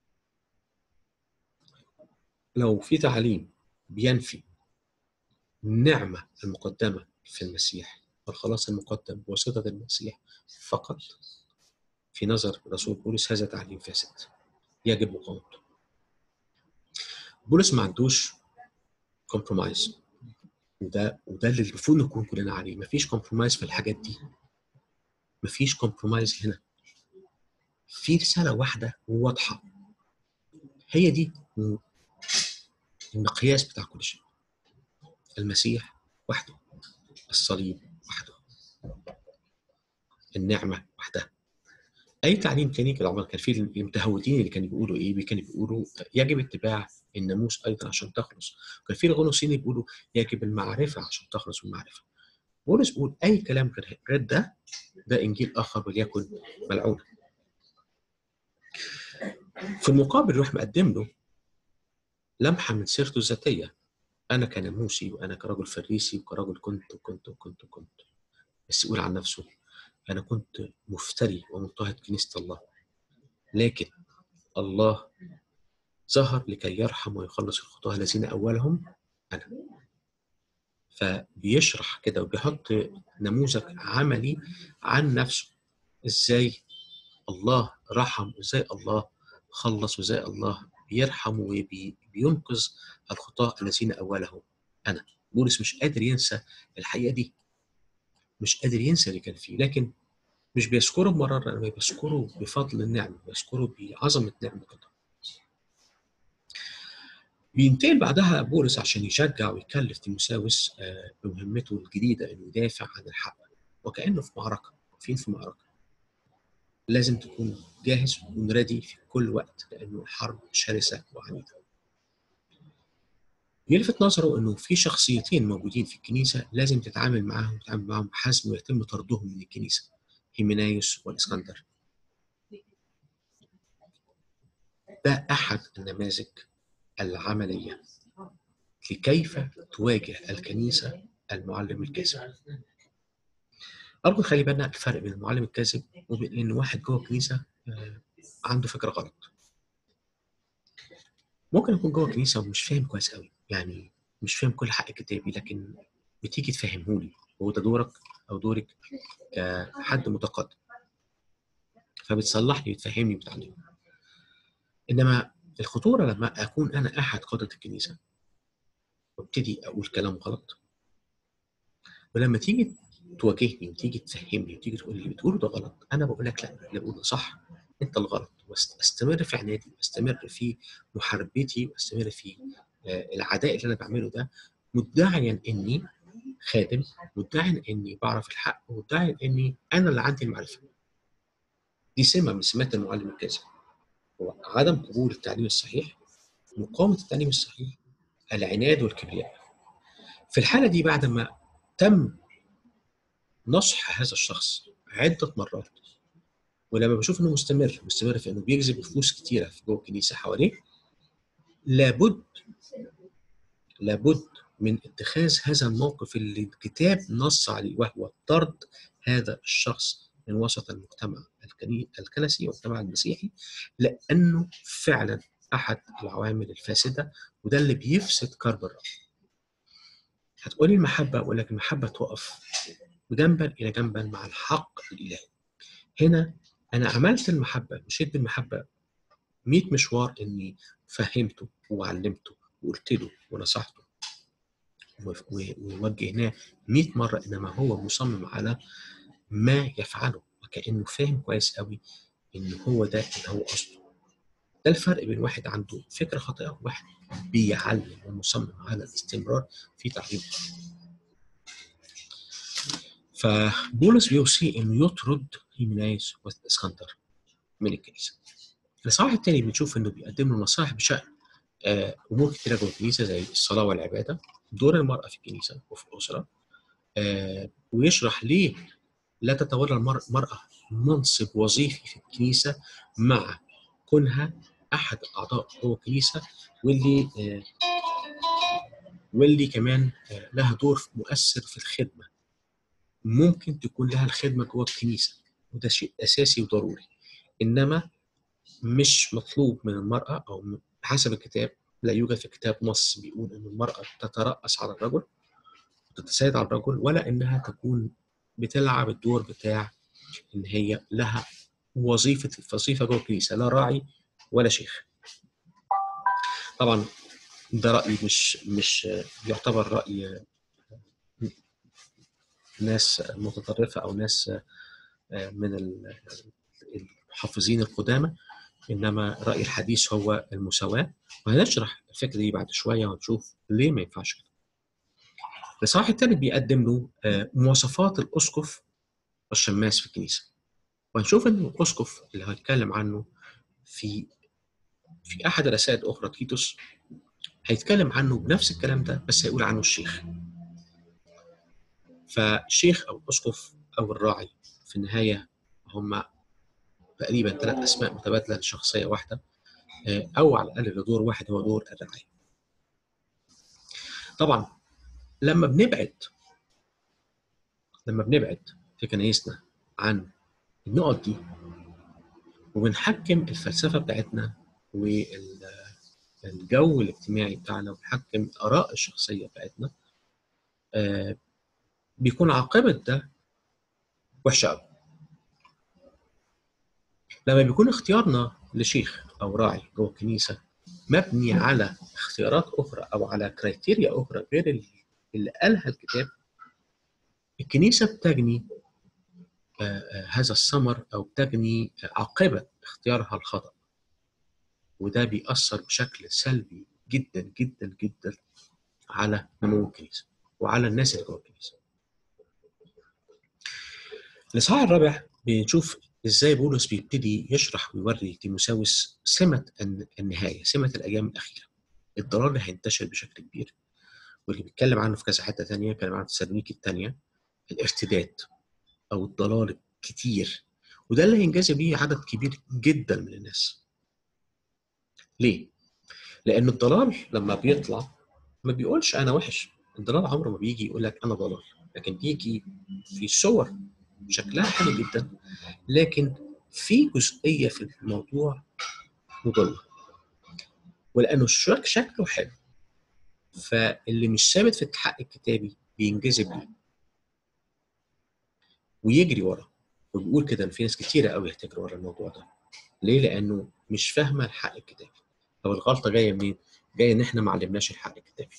لو في تعليم بينفي النعمة المقدمة في المسيح والخلاص المقدم بواسطة المسيح فقط في نظر رسول بولس هذا تعليم فاسد يجب مقاومته بولس ما عندوش كومبرومايز وده وده اللي المفروض نكون كلنا عليه مفيش كومبرومايز في الحاجات دي مفيش كومبرومايز هنا في رسالة واحدة واضحة هي دي المقياس بتاع كل شيء المسيح وحده الصليب وحده النعمة وحدها أي تعليم تاني كده عمر كان في المتهودين اللي كانوا بيقولوا إيه كانوا بيقولوا يجب اتباع الناموس أيضا عشان تخلص وكان في الغنوصيين اللي بيقولوا يجب المعرفة عشان تخلص بالمعرفة بولس بيقول أي كلام غير غير ده ده إنجيل آخر وليكن ملعون في المقابل يروح مقدم له لمحة من سيرته الذاتية أنا كناموسي وأنا كرجل فريسي وكرجل كنت وكنت وكنت وكنت بس يقول عن نفسه أنا كنت مفتري ومضطهد كنيسة الله لكن الله ظهر لكي يرحم ويخلص الخطاة الذين أولهم أنا فبيشرح كده وبيحط نموذج عملي عن نفسه ازاي الله رحم وازاي الله خلص وازاي الله بيرحم وبينقذ الخطاة الذين أولهم أنا بولس مش قادر ينسى الحقيقة دي مش قادر ينسى اللي كان فيه لكن مش بيذكره بمرارة إنما بيذكره بفضل النعمة بيذكره بعظمة نعمة الله بينتقل بعدها بولس عشان يشجع ويكلف تيموساوس بمهمته الجديدة إنه يدافع عن الحق وكأنه في معركة واقفين في معركة لازم تكون جاهز وتكون ريدي في كل وقت لانه الحرب شرسه وعنيده. يلفت نظره انه في شخصيتين موجودين في الكنيسه لازم تتعامل معاهم وتتعامل معاهم بحزم ويتم طردهم من الكنيسه هيمنايوس والاسكندر. ده احد النماذج العمليه لكيف تواجه الكنيسه المعلم الكاذب. أرجو خلي بالنا الفرق بين المعلم الكاذب وبين إن واحد جوه الكنيسة عنده فكرة غلط. ممكن يكون جوه الكنيسة ومش فاهم كويس قوي، يعني مش فاهم كل حق كتابي لكن بتيجي تفهمهولي وهو ده دورك أو دورك كحد متقدم. فبتصلح لي وتفهمني وتعلمني. إنما الخطورة لما أكون أنا أحد قادة الكنيسة وابتدي أقول كلام غلط ولما تيجي تواجهني وتيجي تفهمني وتيجي تقول لي اللي بتقوله ده غلط انا بقول لك لا اللي بقوله صح انت الغلط واستمر في عنادي واستمر في محاربتي واستمر في العداء اللي انا بعمله ده مدعيا اني خادم مدعيا اني بعرف الحق مدعيا اني انا اللي عندي المعرفه دي سمه من سمات المعلم الكاذب هو عدم قبول التعليم الصحيح مقاومه التعليم الصحيح العناد والكبرياء في الحاله دي بعد ما تم نصح هذا الشخص عدة مرات ولما بشوف انه مستمر مستمر في انه بيجذب نفوس كتيرة في جوه الكنيسة حواليه لابد لابد من اتخاذ هذا الموقف اللي الكتاب نص عليه وهو طرد هذا الشخص من وسط المجتمع الكني- الكنسي والمجتمع المسيحي لانه فعلا احد العوامل الفاسده وده اللي بيفسد كرب الرب. هتقولي المحبه اقول لك المحبه تقف جنبا الى جنبا مع الحق الالهي. هنا انا عملت المحبه مشيت بالمحبه 100 مشوار اني فهمته وعلمته وقلت له ونصحته و- و- ووجهناه 100 مره انما هو مصمم على ما يفعله وكانه فاهم كويس قوي ان هو ده اللي هو قصده ده الفرق بين واحد عنده فكره خاطئه وواحد بيعلم ومصمم على الاستمرار في تعليم فبولس بيوصي انه يطرد هيمنايز والاسكندر من الكنيسه. الإصحاح الثاني بنشوف انه بيقدم له نصائح بشان آه، امور كتيره جوه الكنيسه زي الصلاه والعباده، دور المراه في الكنيسه وفي الاسره، آه، ويشرح ليه لا تتولى المر- المراه منصب وظيفي في الكنيسه مع كونها احد اعضاء جوه الكنيسه واللي آه، واللي كمان آه، لها دور مؤثر في الخدمه. ممكن تكون لها الخدمه جوه الكنيسه وده شيء اساسي وضروري انما مش مطلوب من المراه او م- حسب الكتاب لا يوجد في الكتاب نص بيقول ان المراه تترأس على الرجل وتتسيد على الرجل ولا انها تكون بتلعب الدور بتاع ان هي لها وظيفه وظيفه جوه الكنيسه لا راعي ولا شيخ. طبعا ده راي مش مش يعتبر راي ناس متطرفه او ناس من ال- المحافظين القدامى انما راي الحديث هو المساواه وهنشرح الفكره دي بعد شويه ونشوف ليه ما ينفعش كده. الاصحاح الثالث بيقدم له آه، مواصفات الاسقف والشماس في الكنيسه. وهنشوف ان الاسقف اللي هنتكلم عنه في في احد الرسائل الاخرى تيتوس هيتكلم عنه بنفس الكلام ده بس هيقول عنه الشيخ. فالشيخ او الاسقف او الراعي في النهايه هم تقريبا ثلاث اسماء متبادله لشخصيه واحده آه، او على الاقل لدور واحد هو دور الرعايه. طبعا لما بنبعد لما بنبعد في كنايسنا عن النقط دي وبنحكم الفلسفه بتاعتنا والجو الاجتماعي بتاعنا وبنحكم الاراء الشخصيه بتاعتنا آه، بيكون عاقبه ده وحشه قوي. لما بيكون اختيارنا لشيخ او راعي جوه الكنيسه مبني على اختيارات اخرى او على كرايتيريا اخرى غير اللي- اللي قالها الكتاب الكنيسه بتجني آه، آه، هذا الثمر او بتجني عاقبه اختيارها الخطا وده بيأثر بشكل سلبي جدا جدا جدا على نمو الكنيسه وعلى الناس اللي جوه الكنيسه. الاصحاح الرابع بنشوف ازاي بولس بيبتدي يشرح ويوري تيموساوس سمه الن- النهايه، سمه الايام الاخيره. الضلال اللي هينتشر بشكل كبير واللي بيتكلم عنه في كذا حته ثانيه، بيتكلم عنه في تسالونيكي الثانيه الارتداد او الضلال الكتير وده اللي هينجذب بيه عدد كبير جدا من الناس. ليه؟ لان الضلال لما بيطلع ما بيقولش انا وحش، الضلال عمره ما بيجي يقول لك انا ضلال، لكن بيجي في صور شكلها حلو جدا لكن في جزئيه في الموضوع مضله ولانه الشك شكله حلو فاللي مش ثابت في الحق الكتابي بينجذب ليه ويجري وراه وبيقول كده ان في ناس كتيره قوي هتجري ورا الموضوع ده ليه؟ لانه مش فاهمه الحق الكتابي طب الغلطه جايه منين؟ جايه ان احنا ما علمناش الحق الكتابي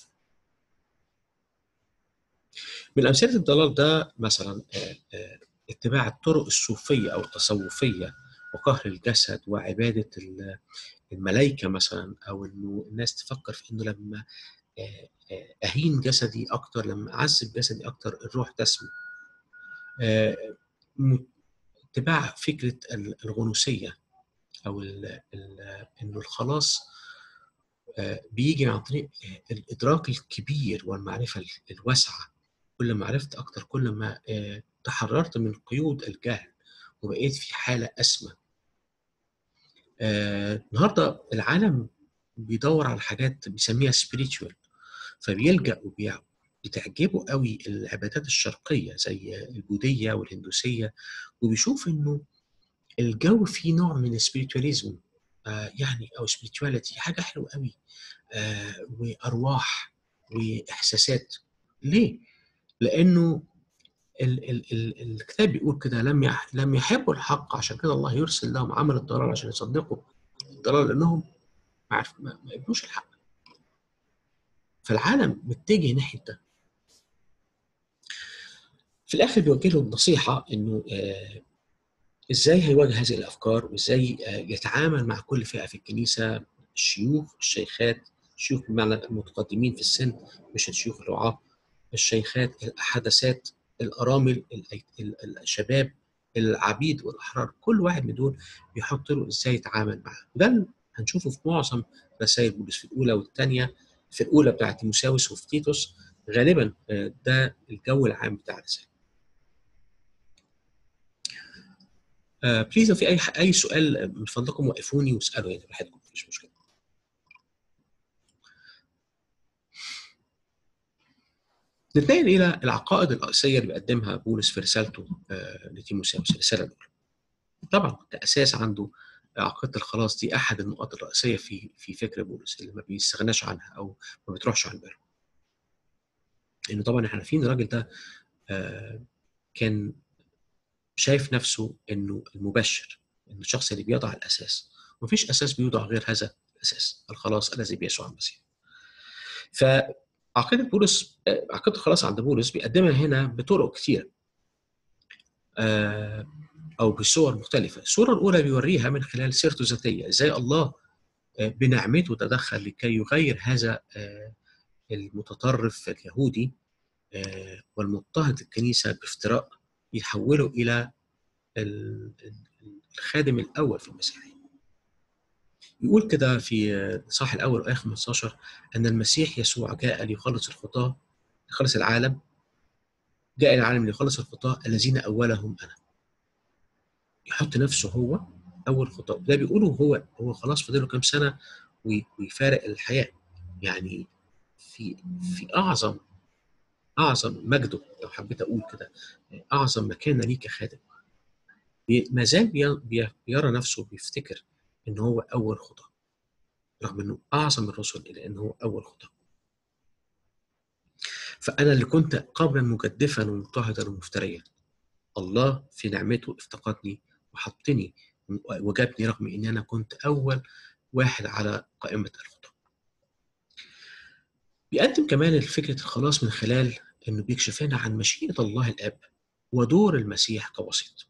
من امثله الضلال ده مثلا آه، آه، اتباع الطرق الصوفيه او التصوفيه وقهر الجسد وعباده ال- الملائكه مثلا او انه الناس تفكر في انه لما آه، آه، اهين جسدي اكتر لما اعذب جسدي اكتر الروح تسمو آه، م- اتباع فكره ال- الغنوصيه او ال- ال- انه الخلاص آه، بيجي عن طريق آه، الادراك الكبير والمعرفه ال- الواسعه كل ما عرفت اكتر كل ما آه، تحررت من قيود الجهل وبقيت في حاله اسمى آه، النهارده العالم بيدور على حاجات بيسميها spiritual فبيلجأ وبيع بتعجبه قوي العبادات الشرقية زي البوذية والهندوسية وبيشوف إنه الجو فيه نوع من السبيريتواليزم آه يعني أو سبيريتواليتي حاجة حلوة قوي آه وأرواح وإحساسات ليه؟ لأنه ال ال ال الكتاب بيقول كده لم يح لم يحبوا الحق عشان كده الله يرسل لهم عمل الضلال عشان يصدقوا الضلال لأنهم ما عرف ما ما قبلوش الحق فالعالم متجه ناحية ده في الاخر بيوجه له النصيحه انه آه ازاي هيواجه هذه الافكار وازاي آه يتعامل مع كل فئه في الكنيسه الشيوخ الشيخات الشيوخ بمعنى المتقدمين في السن مش الشيوخ الرعاه الشيخات الحدثات الارامل الشباب العبيد والاحرار كل واحد من دول بيحط له ازاي يتعامل معاه وده هنشوفه في معظم رسائل بولس في الاولى والثانيه في الاولى بتاعت تيموساوس وفي تيتوس غالبا ده الجو العام بتاع الرسائل آه بليز لو في اي اي سؤال من فضلكم وقفوني واسالوا يعني براحتكم مفيش مشكله ننتقل الى العقائد الرئيسيه اللي بيقدمها بولس في رسالته آه لتيموساوس الرساله الاولى طبعا كاساس عنده عقيده الخلاص دي احد النقاط الرئيسيه في في فكر بولس اللي ما بيستغناش عنها او ما بتروحش عن باله لانه طبعا احنا عارفين الراجل ده آه كان شايف نفسه انه المبشر انه الشخص اللي بيضع الاساس ومفيش اساس بيوضع غير هذا الاساس الخلاص الذي بيسوع المسيح فعقيده بولس عقيده الخلاص عند بولس بيقدمها هنا بطرق كثيره او بصور مختلفه الصوره الاولى بيوريها من خلال سيرته الذاتيه ازاي الله بنعمته تدخل لكي يغير هذا المتطرف اليهودي والمضطهد الكنيسه بافتراء يحوله الى الخادم الاول في المسيحيه. يقول كده في الاصحاح الاول ايه 15 ان المسيح يسوع جاء ليخلص الخطاه ليخلص العالم جاء الى العالم ليخلص الخطاه الذين اولهم انا. يحط نفسه هو اول خطاه ده بيقوله هو هو خلاص فاضل له كام سنه ويفارق الحياه يعني في في اعظم اعظم مجده لو حبيت اقول كده اعظم مكانه ليه كخادم ما زال بيرى نفسه بيفتكر ان هو اول خطاه رغم انه اعظم الرسل الى انه هو اول خطاه فانا اللي كنت قبلا مجدفا ومضطهدا ومفتريا الله في نعمته افتقدني وحطني وجابني رغم اني انا كنت اول واحد على قائمه الخطاه بيقدم كمان فكره الخلاص من خلال انه بيكشف لنا عن مشيئه الله الاب ودور المسيح كوسيط.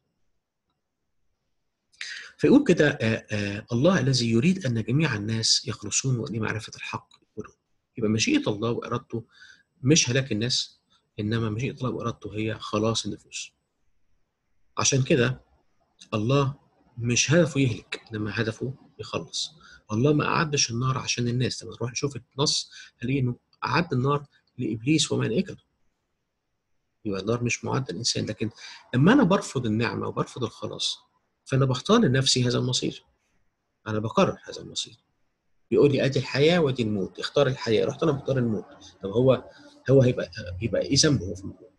فيقول كده آآ آآ الله الذي يريد ان جميع الناس يخلصون لمعرفه الحق يقولون. يبقى مشيئه الله وارادته مش هلاك الناس انما مشيئه الله وارادته هي خلاص النفوس. عشان كده الله مش هدفه يهلك انما هدفه يخلص. الله ما أعدش النار عشان الناس لما نروح نشوف النص هنلاقي انه أعد النار لابليس وملائكته يبقى النار مش معد للانسان لكن لما انا برفض النعمه وبرفض الخلاص فانا بختار لنفسي هذا المصير انا بقرر هذا المصير بيقول لي ادي الحياه وادي الموت اختار الحياه رحت انا بختار الموت طب هو هو هيبقى يبقى ايه ذنبه في الموضوع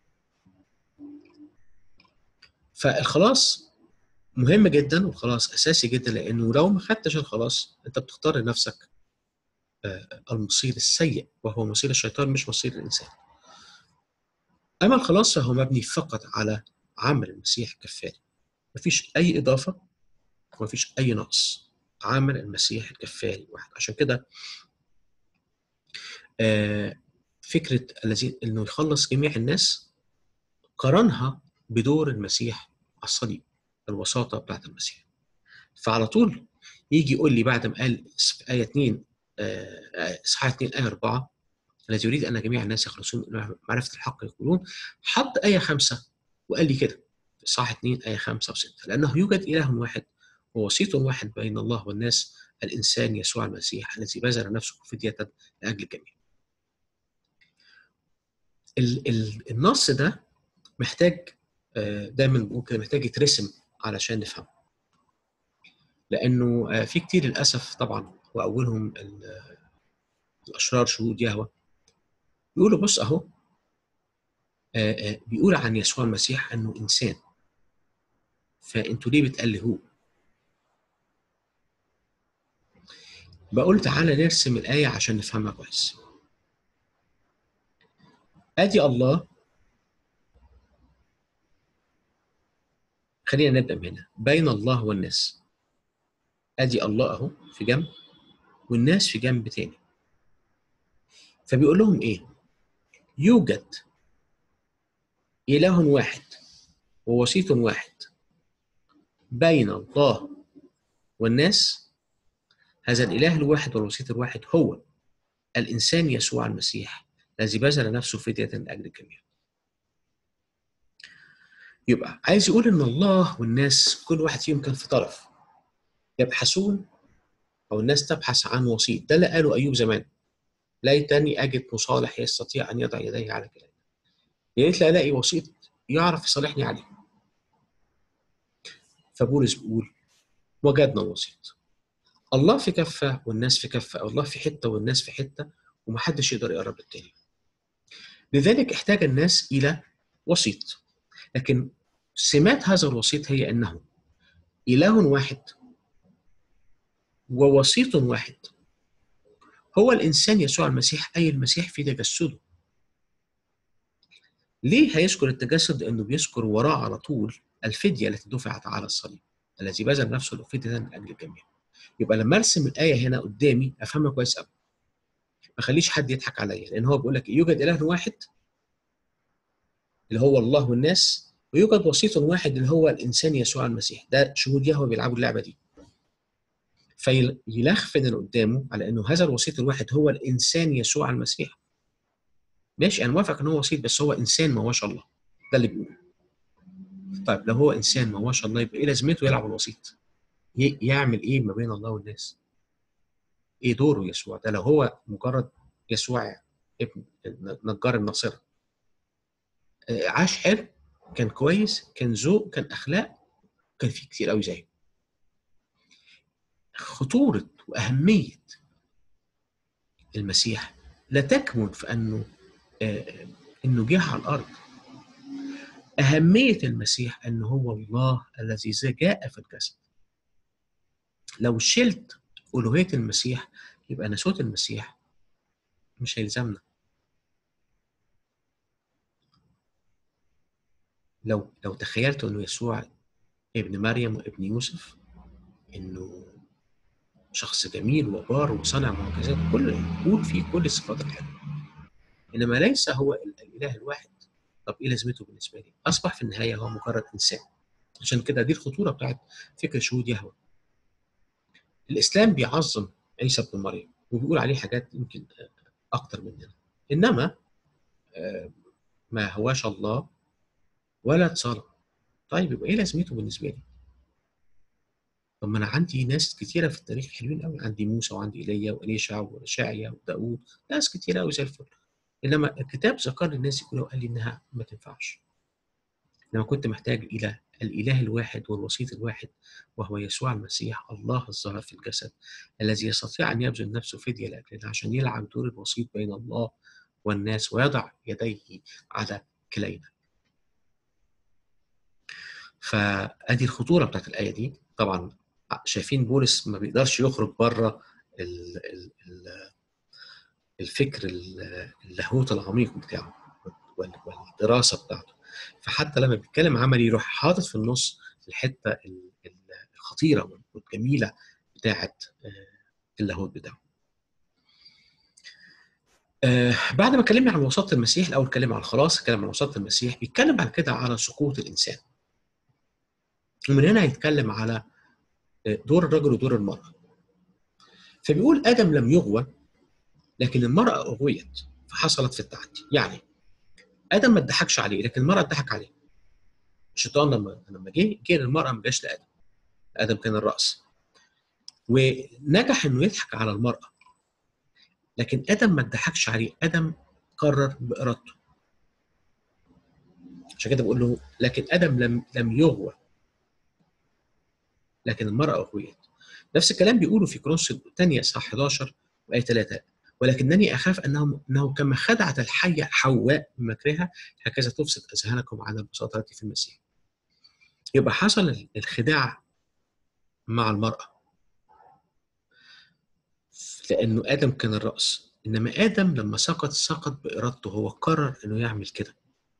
فالخلاص مهم جدا والخلاص اساسي جدا لانه لو ما خدتش الخلاص انت بتختار لنفسك المصير السيء وهو مصير الشيطان مش مصير الانسان اما الخلاص فهو مبني فقط على عمل المسيح الكفاري مفيش اي اضافه ومفيش اي نقص عمل المسيح الكفاري واحد عشان كده فكره الذي انه يخلص جميع الناس قارنها بدور المسيح على الصليب الوساطه بتاعت المسيح فعلى طول يجي يقول لي بعد ما قال في ايه 2 اصحاح 2 ايه 4 الذي يريد ان جميع الناس يخلصون معرفه الحق يقولون حط ايه 5 وقال لي كده في اصحاح 2 ايه 5 و6 لانه يوجد اله واحد ووسيط واحد بين الله والناس الانسان يسوع المسيح الذي بذل نفسه فديه لاجل الجميع. النص ده محتاج دايما ممكن محتاج يترسم علشان نفهمه. لانه في كتير للاسف طبعا واولهم الاشرار شهود يهوه بيقولوا بص اهو آه، آه، بيقول عن يسوع المسيح انه انسان فانتوا ليه بتألهوه؟ بقول تعالى نرسم الآية عشان نفهمها كويس. ادي الله خلينا نبدا من هنا بين الله والناس ادي الله اهو في جنب والناس في جنب تاني فبيقول لهم ايه يوجد اله واحد ووسيط واحد بين الله والناس هذا الاله الواحد والوسيط الواحد هو الانسان يسوع المسيح الذي بذل نفسه فدية لأجل الجميع. يبقى عايز يقول إن الله والناس كل واحد فيهم كان في طرف يبحثون أو الناس تبحث عن وسيط ده اللي قاله أيوب زمان ليتني أجد مصالح يستطيع أن يضع يديه على كلامي يا ريت ألاقي وسيط يعرف يصالحني عليه فبولس بيقول وجدنا الوسيط الله في كفة والناس في كفة أو الله في حتة والناس في حتة ومحدش يقدر يقرب للتاني لذلك احتاج الناس إلى وسيط لكن سمات هذا الوسيط هي أنه إله واحد ووسيط واحد هو الإنسان يسوع المسيح أي المسيح في تجسده ليه هيذكر التجسد لأنه بيذكر وراه على طول الفدية التي دفعت على الصليب الذي بذل نفسه لفدية من أجل الجميع يبقى لما ارسم الآية هنا قدامي أفهمها كويس قوي ما خليش حد يضحك عليا لان هو بيقول لك يوجد اله واحد اللي هو الله والناس ويوجد وسيط واحد اللي هو الانسان يسوع المسيح ده شهود يهوه بيلعبوا اللعبه دي فيلخفن اللي قدامه على انه هذا الوسيط الواحد هو الانسان يسوع المسيح ماشي انا موافق ان هو وسيط بس هو انسان ما هوش الله ده اللي بيقوله طيب لو هو انسان ما هوش الله يبقى ايه لازمته يلعب الوسيط يعمل ايه ما بين الله والناس ايه دوره يسوع ده لو هو مجرد يسوع ابن نجار الناصره آه، عاش حلو كان كويس كان ذوق كان اخلاق كان في كتير قوي زيه خطوره واهميه المسيح لا تكمن في انه آه، انه جه على الارض اهميه المسيح انه هو الله الذي جاء في الجسد لو شلت ألوهية المسيح يبقى ناسوت المسيح مش هيلزمنا لو لو تخيلت انه يسوع ابن مريم وابن يوسف انه شخص جميل وبار وصنع معجزات كل يقول فيه كل الصفات الحلوه انما ليس هو الاله الواحد طب ايه لازمته بالنسبه لي؟ اصبح في النهايه هو مجرد انسان عشان كده دي الخطوره بتاعت فكر شهود يهوه الاسلام بيعظم عيسى ابن مريم وبيقول عليه حاجات يمكن اكتر مننا انما آه، ما هواش الله ولا اتصالح طيب يبقى ايه لازمته بالنسبه لي؟ طب ما انا عندي ناس كتيره في التاريخ حلوين قوي عندي موسى وعندي ايليا واليشع وشاعيا وداوود ناس كتيره قوي زي الفل انما الكتاب ذكر لي الناس دي كلها وقال لي انها ما تنفعش انما كنت محتاج الى الإله الواحد والوسيط الواحد وهو يسوع المسيح الله الظاهر في الجسد الذي يستطيع أن يبذل نفسه فدية لأجلنا عشان يلعب دور الوسيط بين الله والناس ويضع يديه على كلينا فأدي الخطورة بتاعت الآية دي طبعا شايفين بولس ما بيقدرش يخرج بره الفكر اللاهوت العميق بتاعه والدراسة بتاعته فحتى لما بيتكلم عملي يروح حاطط في النص الحته الخطيره والجميله بتاعه آه، اللاهوت بتاعه. آه بعد ما اتكلمنا عن وساطه المسيح الاول اتكلم عن الخلاص اتكلم عن وساطه المسيح بيتكلم بعد كده على سقوط الانسان. ومن هنا هيتكلم على آه، دور الرجل ودور المراه. فبيقول ادم لم يغوى لكن المراه اغويت فحصلت في التعدي، يعني ادم ما اتضحكش عليه لكن المراه اتضحك عليه الشيطان لما لما جه كان المراه ما جاش لادم ادم كان الراس ونجح انه يضحك على المراه لكن ادم ما اتضحكش عليه ادم قرر بارادته عشان كده بقول له لكن ادم لم لم يغوى لكن المراه اغويت نفس الكلام بيقوله في كرونس الثانيه صح 11 وايه 3 ولكنني اخاف انه انه كما خدعت الحيه حواء بمكرها هكذا تفسد اذهانكم عن البساطه التي في المسيح. يبقى حصل الخداع مع المراه. لانه ادم كان الراس، انما ادم لما سقط سقط بارادته هو قرر انه يعمل كده.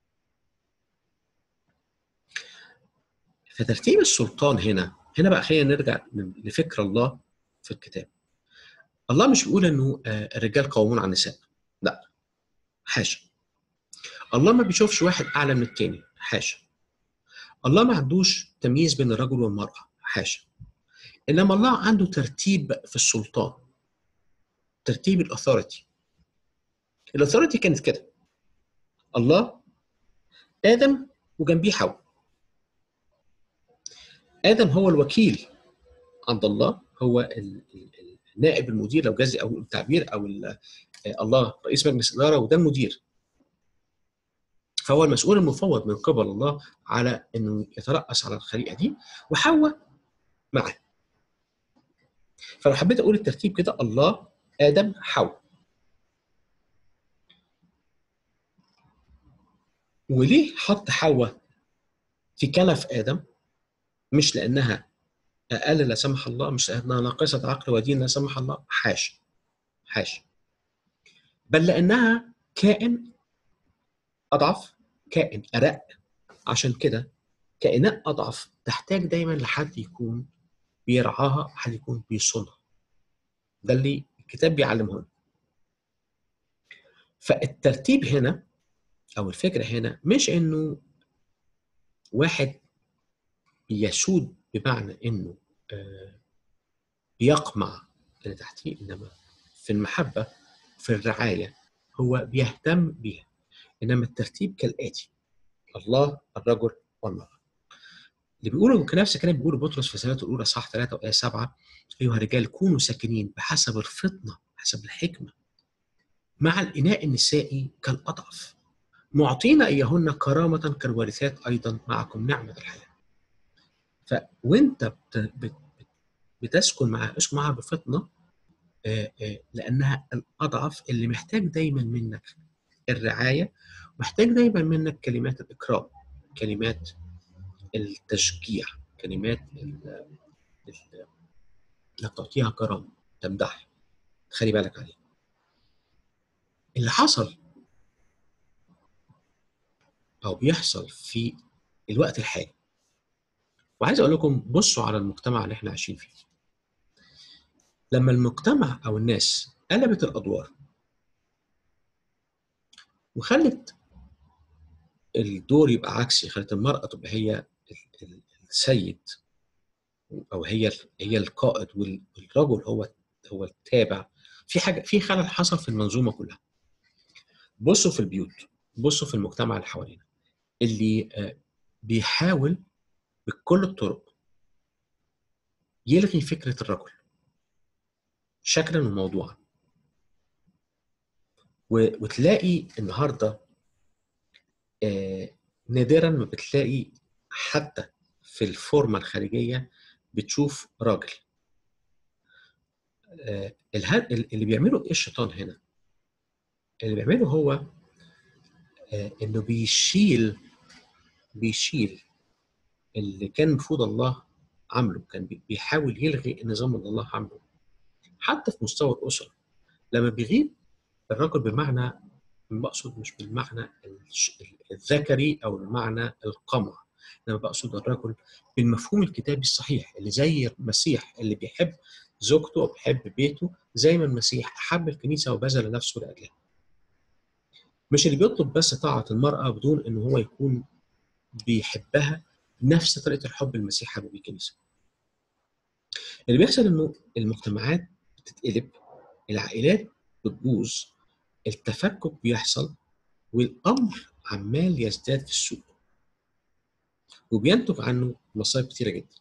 فترتيب السلطان هنا هنا بقى خلينا نرجع لفكر الله في الكتاب. الله مش بيقول انه الرجال قوامون على النساء لا حاشا الله ما بيشوفش واحد اعلى من التاني حاشا الله ما عندوش تمييز بين الرجل والمراه حاشا انما الله عنده ترتيب في السلطان ترتيب الاثوريتي الاثوريتي كانت كده الله ادم وجنبيه حواء ادم هو الوكيل عند الله هو نائب المدير لو جاز او التعبير او الله رئيس مجلس الاداره وده المدير فهو المسؤول المفوض من قبل الله على انه يترأس على الخليقه دي وحواء معه فلو حبيت اقول الترتيب كده الله ادم حواء وليه حط حواء في كنف ادم مش لانها اقل لا سمح الله مش لانها ناقصه عقل ودين لا سمح الله حاشا حاشا بل لانها كائن اضعف كائن ارق عشان كده كائنات اضعف تحتاج دايما لحد يكون بيرعاها حد يكون بيصونها ده اللي الكتاب بيعلمه لنا فالترتيب هنا او الفكره هنا مش انه واحد بيسود بمعنى انه بيقمع اللي تحتيه انما في المحبه في الرعايه هو بيهتم بيها انما الترتيب كالاتي الله الرجل والمراه اللي بيقولوا نفس الكلام بيقوله بطرس في رسالته الاولى صح 3 وايه 7 ايها الرجال كونوا ساكنين بحسب الفطنه حسب الحكمه مع الاناء النسائي كالاضعف معطين ايهن كرامه كالوارثات ايضا معكم نعمه الحياه فوانت بتسكن معها اسكن معها بفطنه لانها الاضعف اللي محتاج دايما منك الرعايه محتاج دايما منك كلمات الاكرام كلمات التشجيع كلمات انك تعطيها كرامه تمدح خلي بالك عليها اللي حصل او بيحصل في الوقت الحالي وعايز اقول لكم بصوا على المجتمع اللي احنا عايشين فيه لما المجتمع او الناس قلبت الادوار وخلت الدور يبقى عكسي خلت المراه تبقى هي السيد او هي هي القائد والرجل هو هو التابع في حاجه في خلل حصل في المنظومه كلها بصوا في البيوت بصوا في المجتمع اللي حوالينا اللي بيحاول بكل الطرق يلغي فكره الرجل شكلا وموضوعا وتلاقي النهارده نادرا ما بتلاقي حتى في الفورمه الخارجيه بتشوف راجل اللي بيعمله ايه الشيطان هنا اللي بيعمله هو انه بيشيل بيشيل اللي كان المفروض الله عامله كان بيحاول يلغي النظام اللي الله عامله حتى في مستوى الاسره لما بيغيب الرجل بمعنى بقصد مش بالمعنى الذكري او المعنى القمع انا بقصد الرجل بالمفهوم الكتابي الصحيح اللي زي المسيح اللي بيحب زوجته وبيحب بيته زي ما المسيح احب الكنيسه وبذل نفسه لاجلها مش اللي بيطلب بس طاعه المراه بدون ان هو يكون بيحبها نفس طريقه الحب المسيح حب بيه الكنيسه اللي بيحصل انه المجتمعات بتتقلب العائلات بتبوظ التفكك بيحصل والامر عمال يزداد في السوق وبينتج عنه مصايب كتيره جدا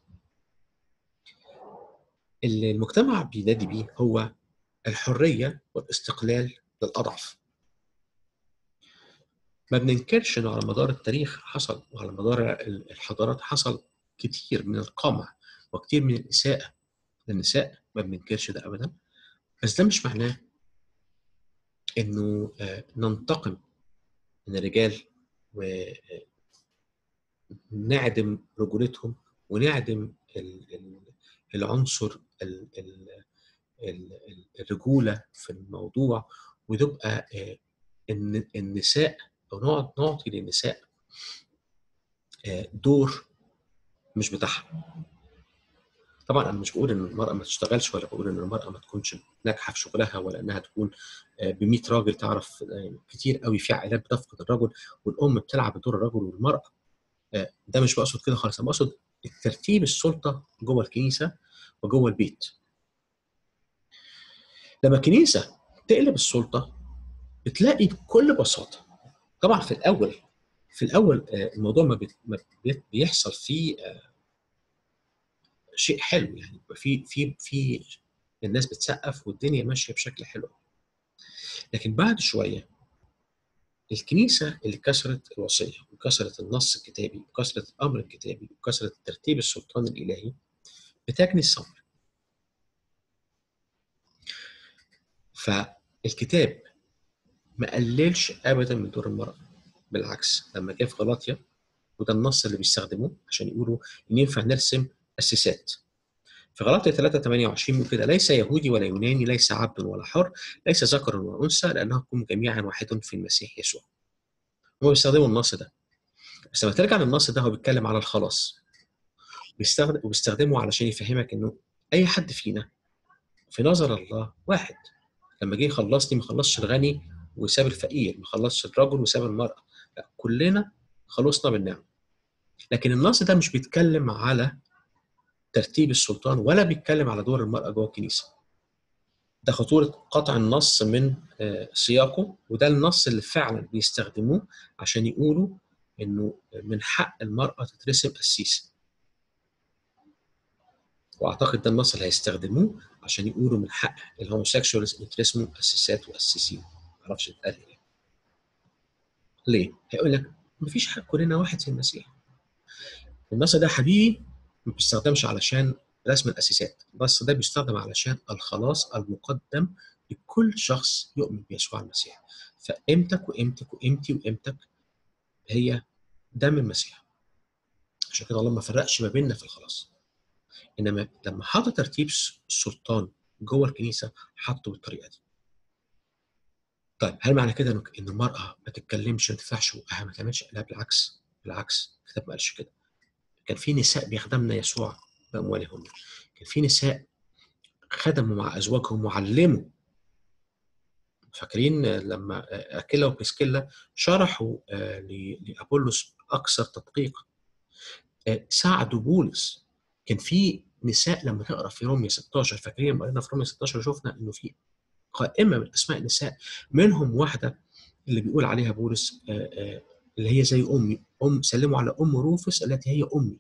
اللي المجتمع بينادي بيه هو الحريه والاستقلال للاضعف ما بننكرش انه على مدار التاريخ حصل وعلى مدار الحضارات حصل كتير من القمع وكتير من الاساءه للنساء ما بننكرش ده ابدا بس ده مش معناه انه آه، ننتقم من الرجال ونعدم رجولتهم ونعدم ال- ال- العنصر ال- ال- ال- الرجوله في الموضوع وتبقى آه، ان النساء او نقعد نعطي للنساء آه، دور مش بتاعها طبعا انا مش بقول ان المراه ما تشتغلش ولا بقول ان المراه ما تكونش ناجحه في شغلها ولا انها تكون ب 100 راجل تعرف آه، كتير قوي في عائلات بتفقد الرجل والام بتلعب دور الرجل والمراه آه، ده مش بقصد كده خالص انا بقصد ترتيب السلطه جوه الكنيسه وجوه البيت لما الكنيسه تقلب السلطه بتلاقي بكل بساطه طبعا في الاول في الاول آه، الموضوع ما بي- ما بي- بيحصل فيه آه، شيء حلو يعني يبقى في في في الناس بتسقف والدنيا ماشيه بشكل حلو لكن بعد شويه الكنيسه اللي كسرت الوصيه وكسرت النص الكتابي وكسرت الامر الكتابي وكسرت ترتيب السلطان الالهي بتجني الثمر فالكتاب ما قللش ابدا من دور المراه بالعكس لما جه في غلاطيا وده النص اللي بيستخدموه عشان يقولوا ان ينفع نرسم اساسات في غلاطيا 3 28 بيقول كده ليس يهودي ولا يوناني ليس عبد ولا حر ليس ذكر ولا انثى لانكم جميعا واحد في المسيح يسوع هم بيستخدموا النص ده بس لما ترجع للنص ده هو بيتكلم على الخلاص بيستخدم وبيستخدمه علشان يفهمك انه اي حد فينا في نظر الله واحد لما جه يخلصني ما خلصش الغني وساب الفقير ما خلصش الرجل وساب المرأة لا كلنا خلصنا بالنعم لكن النص ده مش بيتكلم على ترتيب السلطان ولا بيتكلم على دور المرأة جوه الكنيسة ده خطورة قطع النص من آه، سياقه وده النص اللي فعلا بيستخدموه عشان يقولوا انه من حق المرأة تترسم قسيسة واعتقد ده النص اللي هيستخدموه عشان يقولوا من حق الهوموسيكشوالز يترسموا قسيسات وقسيسين معرفش اتقال ايه ليه؟ هيقول لك مفيش حق كلنا واحد في المسيح النص ده حبيبي ما بيستخدمش علشان رسم الاساسات النص ده بيستخدم علشان الخلاص المقدم لكل شخص يؤمن بيسوع المسيح فقيمتك وقيمتك وقيمتي وقيمتك هي دم المسيح عشان كده الله ما فرقش ما بيننا في الخلاص انما لما حط ترتيب السلطان جوه الكنيسه حطه بالطريقه دي طيب هل معنى كده إنه- ان المراه ما تتكلمش ما تدفعش وقها ما تعملش لا بالعكس بالعكس الكتاب ما قالش كده كان في نساء بيخدمنا يسوع باموالهم كان في نساء خدموا مع ازواجهم وعلموا فاكرين لما اكيلا وبريسكيلا شرحوا آه، ل- لابولس اكثر تدقيقا آه، ساعدوا بولس كان في نساء لما تقرا في رومية 16 فاكرين لما قرينا في رومية 16 شفنا انه في قائمه من اسماء النساء منهم واحده اللي بيقول عليها بولس آه، آه، اللي هي زي امي ام سلموا على ام روفس التي هي امي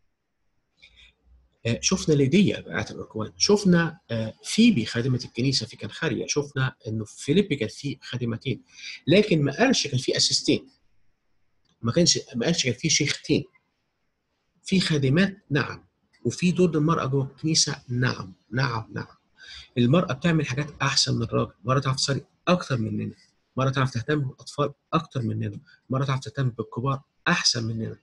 آه، شفنا ليديا بقعة الأركوان شفنا آه، فيبي خادمة الكنيسة في كنخاريا شفنا أنه في فيليبي كان في خادمتين لكن ما قالش كان في أسيستين ما كانش ما قالش كان في شيختين في خادمات نعم وفي دور المرأة جوه الكنيسة نعم نعم نعم المرأة بتعمل حاجات أحسن من الراجل المرأة تعرف تصلي أكتر مننا المرأة تعرف تهتم بالأطفال أكتر مننا المرأة تعرف تهتم بالكبار أحسن مننا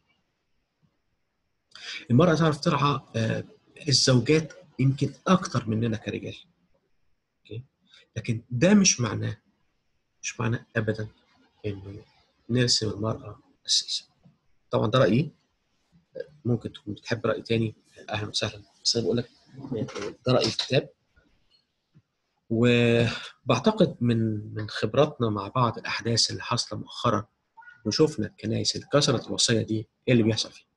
المرأة تعرف ترعى آه، الزوجات يمكن أكتر مننا كرجال أوكي؟ لكن ده مش معناه مش معناه أبدا إنه نرسم المرأة أساسا طبعا ده رأيي ممكن تكون بتحب رأي تاني أهلا وسهلا بس أنا بقول لك ده رأي الكتاب وبعتقد من من خبراتنا مع بعض الأحداث اللي حاصلة مؤخرا وشفنا الكنائس اللي كسرت الوصية دي إيه اللي بيحصل فيها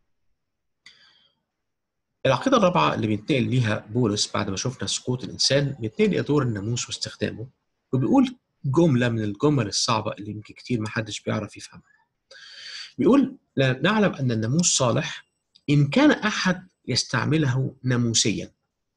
العقيدة الرابعة اللي بينتقل ليها بولس بعد ما شفنا سقوط الإنسان بينتقل إلى دور الناموس واستخدامه وبيقول جملة من الجمل الصعبة اللي يمكن كتير محدش بيعرف يفهمها بيقول لا نعلم أن الناموس صالح إن كان أحد يستعمله ناموسيا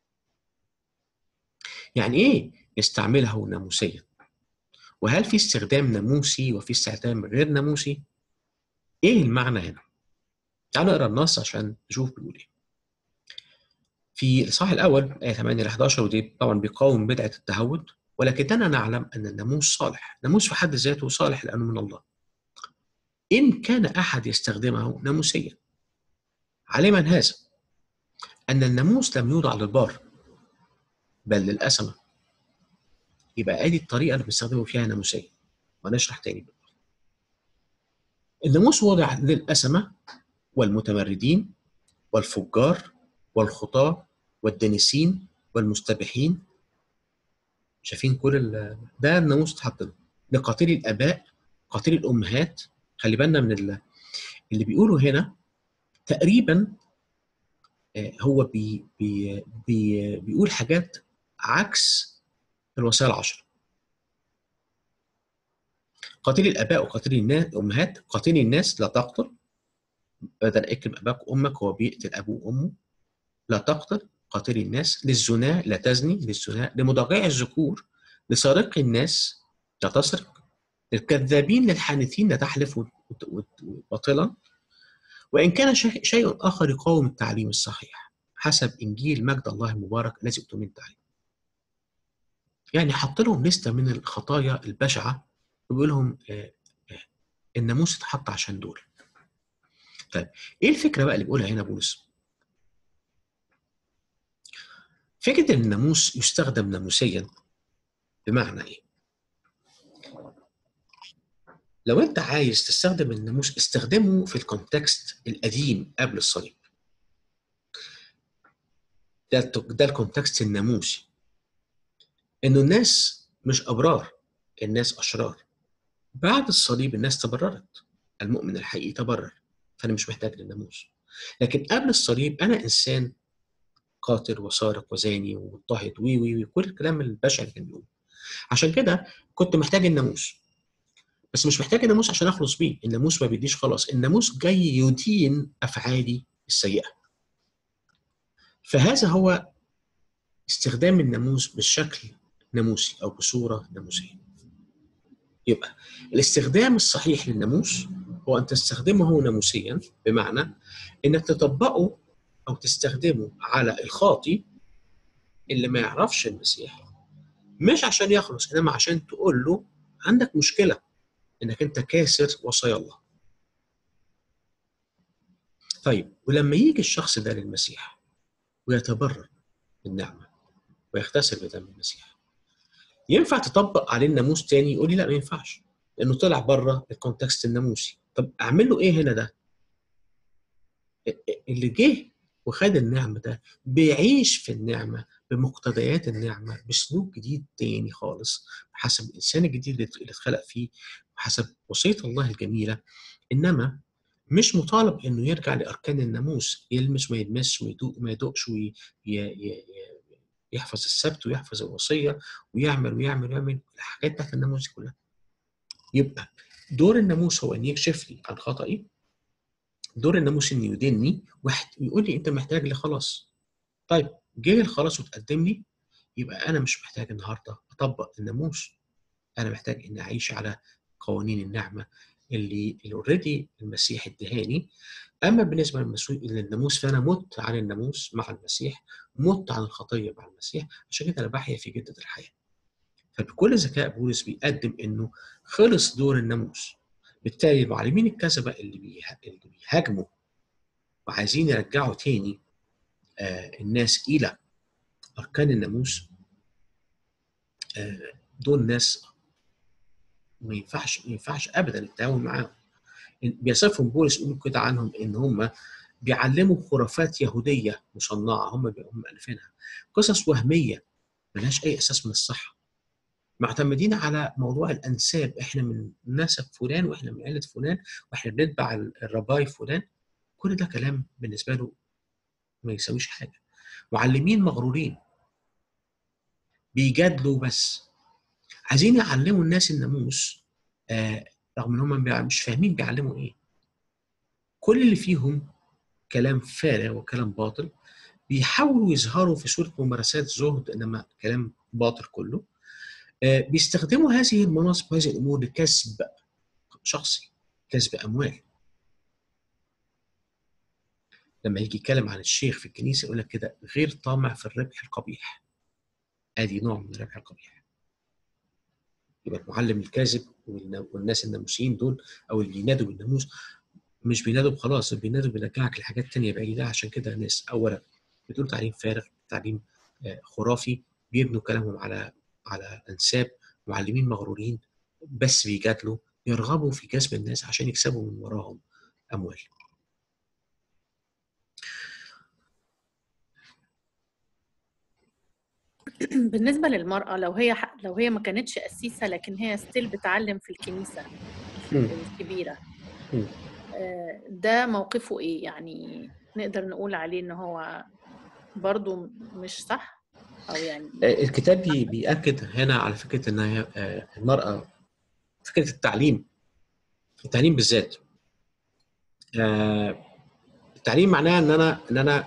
يعني إيه يستعمله ناموسيا وهل في استخدام ناموسي وفي استخدام غير ناموسي إيه المعنى هنا تعالوا نقرا النص عشان نشوف بيقول إيه في الإصحاح الأول آية 8 ل 11 ودي طبعا بيقاوم بدعة التهود ولكننا نعلم ان الناموس صالح الناموس في حد ذاته صالح لانه من الله ان كان احد يستخدمه ناموسيا علما هذا ان الناموس لم يوضع للبار بل للأسمة يبقى ادي الطريقه اللي بنستخدمه فيها ناموسيه ونشرح تاني الناموس وضع للأسمة والمتمردين والفجار والخطاة والدانسين والمستبحين شايفين كل ال... ده الناموس اتحط له لقاتل الاباء قاتل الامهات خلي بالنا من ال... اللي بيقوله هنا تقريبا آه، هو بي... بي... بي... بيقول حاجات عكس الوصايا العشر قاتل الاباء وقاتل الناس الامهات قاتل الناس لا تقتل بدل اكرم اباك وامك هو بيقتل ابوه وامه لا تقتل قاتل الناس للزنا لا تزني للزنا لمضاجع الذكور لسارق الناس لا تسرق للكذابين للحانثين لا تحلف باطلا وان كان شيء اخر يقاوم التعليم الصحيح حسب انجيل مجد الله المبارك الذي اؤتمن التعليم يعني حط لهم لسته من الخطايا البشعه وبيقول لهم آه، آه، الناموس اتحط عشان دول طيب ايه الفكره بقى اللي بيقولها هنا بولس فكره ان الناموس يستخدم ناموسيا بمعنى ايه لو انت عايز تستخدم الناموس استخدمه في الكونتكست القديم قبل الصليب ده ده الكونتكست الناموسي انه الناس مش ابرار الناس اشرار بعد الصليب الناس تبررت المؤمن الحقيقي تبرر فانا مش محتاج للناموس لكن قبل الصليب انا انسان قاتل وسارق وزاني ومضطهد وي وي وي كل الكلام البشع اللي كان بيقوله عشان كده كنت محتاج الناموس بس مش محتاج الناموس عشان اخلص بيه الناموس ما بيديش خلاص الناموس جاي يدين افعالي السيئه فهذا هو استخدام الناموس بالشكل ناموسي او بصوره ناموسيه يبقى الاستخدام الصحيح للناموس هو ان تستخدمه ناموسيا بمعنى انك تطبقه او تستخدمه على الخاطي اللي ما يعرفش المسيح مش عشان يخلص انما عشان تقول له عندك مشكله انك انت كاسر وصايا الله طيب ولما يجي الشخص ده للمسيح ويتبرر بالنعمه ويغتسل بدم المسيح ينفع تطبق عليه الناموس تاني يقول لي لا ما ينفعش لانه طلع بره الكونتكست الناموسي طب اعمل له ايه هنا ده اللي جه وخد النعمه ده بيعيش في النعمه بمقتضيات النعمه بسلوك جديد تاني خالص بحسب الانسان الجديد اللي اتخلق فيه وحسب وصيه الله الجميله انما مش مطالب انه يرجع لاركان الناموس يلمس وما يلمسش ويدوق ما يدوقش ويحفظ السبت ويحفظ الوصيه ويعمل ويعمل ويعمل الحاجات بتاعت الناموس كلها يبقى دور الناموس هو ان يكشف لي عن خطئي دور الناموس انه يديني واحد يقول لي انت محتاج لخلاص طيب جه الخلاص وتقدم لي يبقى انا مش محتاج النهارده اطبق الناموس انا محتاج اني اعيش على قوانين النعمه اللي اوريدي المسيح ادهاني اما بالنسبه للناموس فانا مت عن الناموس مع المسيح مت عن الخطيه مع المسيح عشان كده انا بحيا في جده الحياه فبكل ذكاء بولس بيقدم انه خلص دور الناموس بالتالي المعلمين الكذبه اللي اللي بيهاجموا وعايزين يرجعوا تاني آه الناس الى اركان الناموس آه دول ناس ما ينفعش ما ينفعش ابدا التعامل معاهم بيصفهم بولس يقول كده عنهم ان هم بيعلموا خرافات يهوديه مصنعه هم هم الفينها قصص وهميه ملهاش اي اساس من الصحه معتمدين على موضوع الانساب احنا من نسب فلان واحنا من عيله فلان واحنا بنتبع الرباي فلان كل ده كلام بالنسبه له ما يساويش حاجه معلمين مغرورين بيجادلوا بس عايزين يعلموا الناس الناموس آه رغم ان هم مش فاهمين بيعلموا ايه كل اللي فيهم كلام فارغ وكلام باطل بيحاولوا يظهروا في صوره ممارسات زهد انما كلام باطل كله آه بيستخدموا هذه المناصب وهذه الامور لكسب شخصي كسب اموال لما يجي يتكلم عن الشيخ في الكنيسه يقول لك كده غير طامع في الربح القبيح ادي نوع من الربح القبيح يبقى المعلم الكاذب والناس الناموسيين دول او اللي بينادوا بالناموس مش بينادوا خلاص بينادوا بيرجعك لحاجات تانية بعيدة عشان كده ناس اولا بتقول تعليم فارغ تعليم خرافي بيبنوا كلامهم على على انساب معلمين مغرورين بس بيجادلوا يرغبوا في جذب الناس عشان يكسبوا من وراهم اموال بالنسبه للمراه لو هي لو هي ما كانتش قسيسه لكن هي ستيل بتعلم في الكنيسه الكبيره ده موقفه ايه يعني نقدر نقول عليه ان هو برضو مش صح او يعني الكتاب بيأكد هنا على فكره ان هي المراه فكره التعليم التعليم بالذات التعليم معناه ان انا ان انا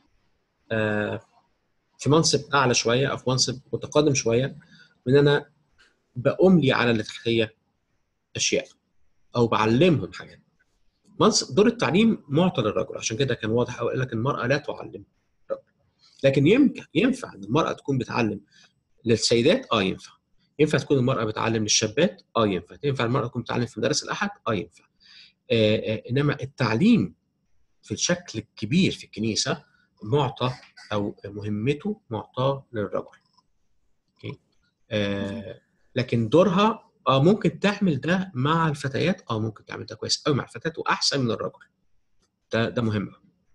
في منصب اعلى شويه او في منصب متقدم شويه من انا بأملي على اللي تحتيه اشياء او بعلمهم حاجات منصب دور التعليم معطى للرجل عشان كده كان واضح قوي قال لك المراه لا تعلم لكن يمكن ينفع ان المراه تكون بتعلم للسيدات اه ينفع ينفع تكون المراه بتعلم للشابات اه ينفع ينفع المراه تكون بتعلم في مدارس الاحد اه ينفع آه آه انما التعليم في الشكل الكبير في الكنيسه معطى او مهمته معطاه للرجل اوكي آه لكن دورها اه ممكن تعمل ده مع الفتيات اه ممكن تعمل ده كويس قوي مع الفتيات واحسن من الرجل ده ده مهم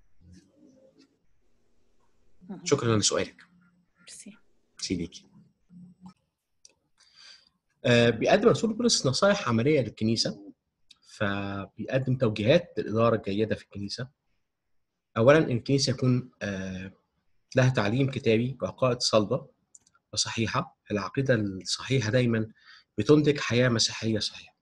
شكرا لسؤالك ميرسي ليكي آه بيقدم رسول بولس نصائح عمليه للكنيسه فبيقدم توجيهات للاداره الجيده في الكنيسه اولا ان الكنيسه يكون آه لها تعليم كتابي وعقائد صلبه وصحيحه العقيده الصحيحه دايما بتنتج حياه مسيحيه صحيحه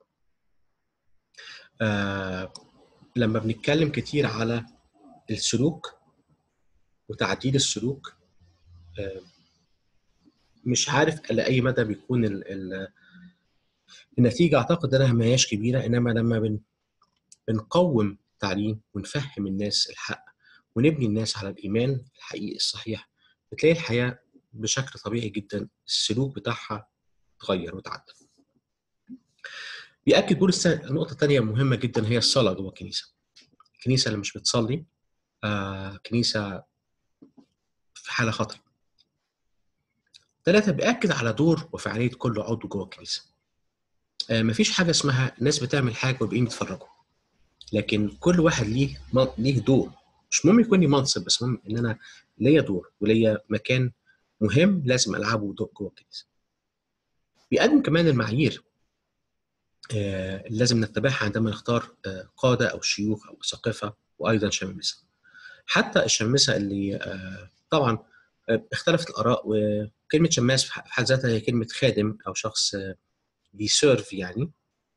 آه لما بنتكلم كتير على السلوك وتعديل السلوك آه مش عارف الى اي مدى بيكون ال ال النتيجه اعتقد انها ما هياش كبيره انما لما بن بنقوم تعليم ونفهم الناس الحق ونبني الناس على الايمان الحقيقي الصحيح بتلاقي الحياه بشكل طبيعي جدا السلوك بتاعها اتغير وتعدل. بيأكد بولس نقطة تانية مهمة جدا هي الصلاة جوه الكنيسة. الكنيسة اللي مش بتصلي آه كنيسة في حالة خطر. ثلاثة بيأكد على دور وفعالية كل عضو جوه الكنيسة. آه مفيش حاجة اسمها ناس بتعمل حاجة وباقيين بيتفرجوا. لكن كل واحد ليه ليه دور مش مهم يكون لي منصب بس مهم ان انا ليا دور وليا مكان مهم لازم العبه جوه الكنيسه. بيقدم كمان المعايير آه اللي لازم نتبعها عندما نختار آه قاده او شيوخ او اساقفه وايضا شمامسه. حتى الشمامسه اللي آه طبعا اختلفت الاراء وكلمه شماس في حد ذاتها هي كلمه خادم او شخص بيسيرف يعني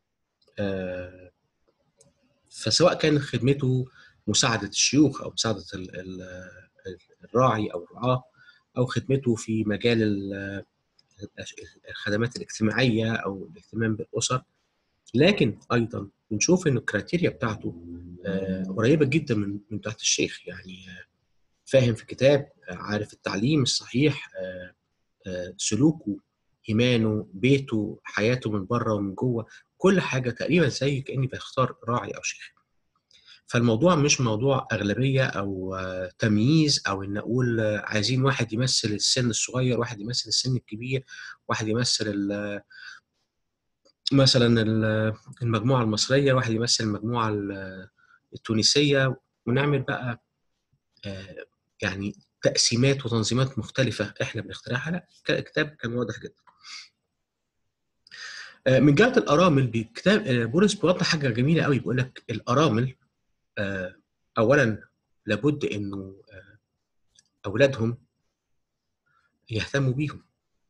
فسواء كان خدمته مساعدة الشيوخ أو مساعدة الراعي أو الرعاة أو خدمته في مجال الخدمات الاجتماعية أو الاهتمام بالأسر لكن أيضا بنشوف إن الكريتيريا بتاعته قريبة جدا من من بتاعت الشيخ يعني فاهم في الكتاب عارف التعليم الصحيح سلوكه إيمانه بيته حياته من بره ومن جوه كل حاجه تقريبا زي كاني بختار راعي او شيخ فالموضوع مش موضوع اغلبيه او تمييز او ان اقول عايزين واحد يمثل السن الصغير واحد يمثل السن الكبير واحد يمثل مثلا المجموعه المصريه واحد يمثل المجموعه التونسيه ونعمل بقى يعني تقسيمات وتنظيمات مختلفه احنا بنخترعها لا الكتاب كان واضح جدا من جهه الارامل بكتاب بولس بيوضح حاجه جميله قوي بيقول لك الارامل اولا لابد انه اولادهم يهتموا بيهم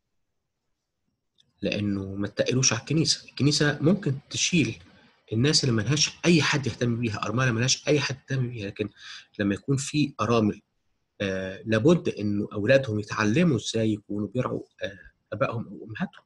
لانه ما تقلوش على الكنيسه الكنيسه ممكن تشيل الناس اللي ملهاش اي حد يهتم بيها ارمله ملهاش اي حد يهتم بيها لكن لما يكون في ارامل آه لابد انه اولادهم يتعلموا ازاي يكونوا بيرعوا آه ابائهم او امهاتهم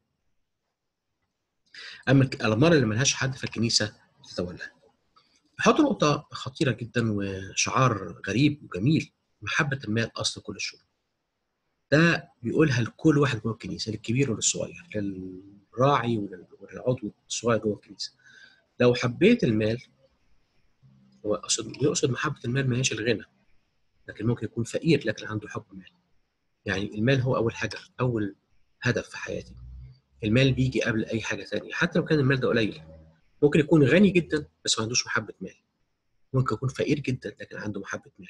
اما الارمله اللي ملهاش حد في الكنيسه تتولاها بحط نقطة خطيرة جدا وشعار غريب وجميل محبة المال أصل كل الشؤون. ده بيقولها لكل واحد جوه الكنيسة للكبير وللصغير للراعي وللعضو الصغير جوه الكنيسه لو حبيت المال هو يقصد يقصد محبه المال ما هيش الغنى لكن ممكن يكون فقير لكن عنده حب مال يعني المال هو اول حاجه اول هدف في حياتي المال بيجي قبل اي حاجه ثانيه حتى لو كان المال ده قليل ممكن يكون غني جدا بس ما عندوش محبه مال ممكن يكون فقير جدا لكن عنده محبه مال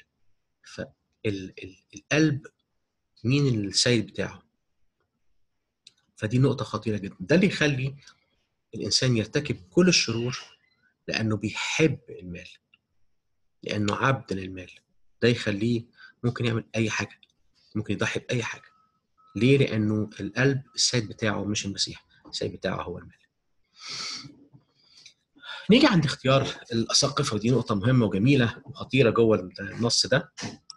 فالقلب مين السيد بتاعه فدي نقطه خطيره جدا ده اللي يخلي الانسان يرتكب كل الشرور لانه بيحب المال لانه عبد للمال ده يخليه ممكن يعمل اي حاجه ممكن يضحي باي حاجه ليه لانه القلب السيد بتاعه مش المسيح السيد بتاعه هو المال نيجي عند اختيار الاساقفه ودي نقطه مهمه وجميله وخطيره جوه النص ده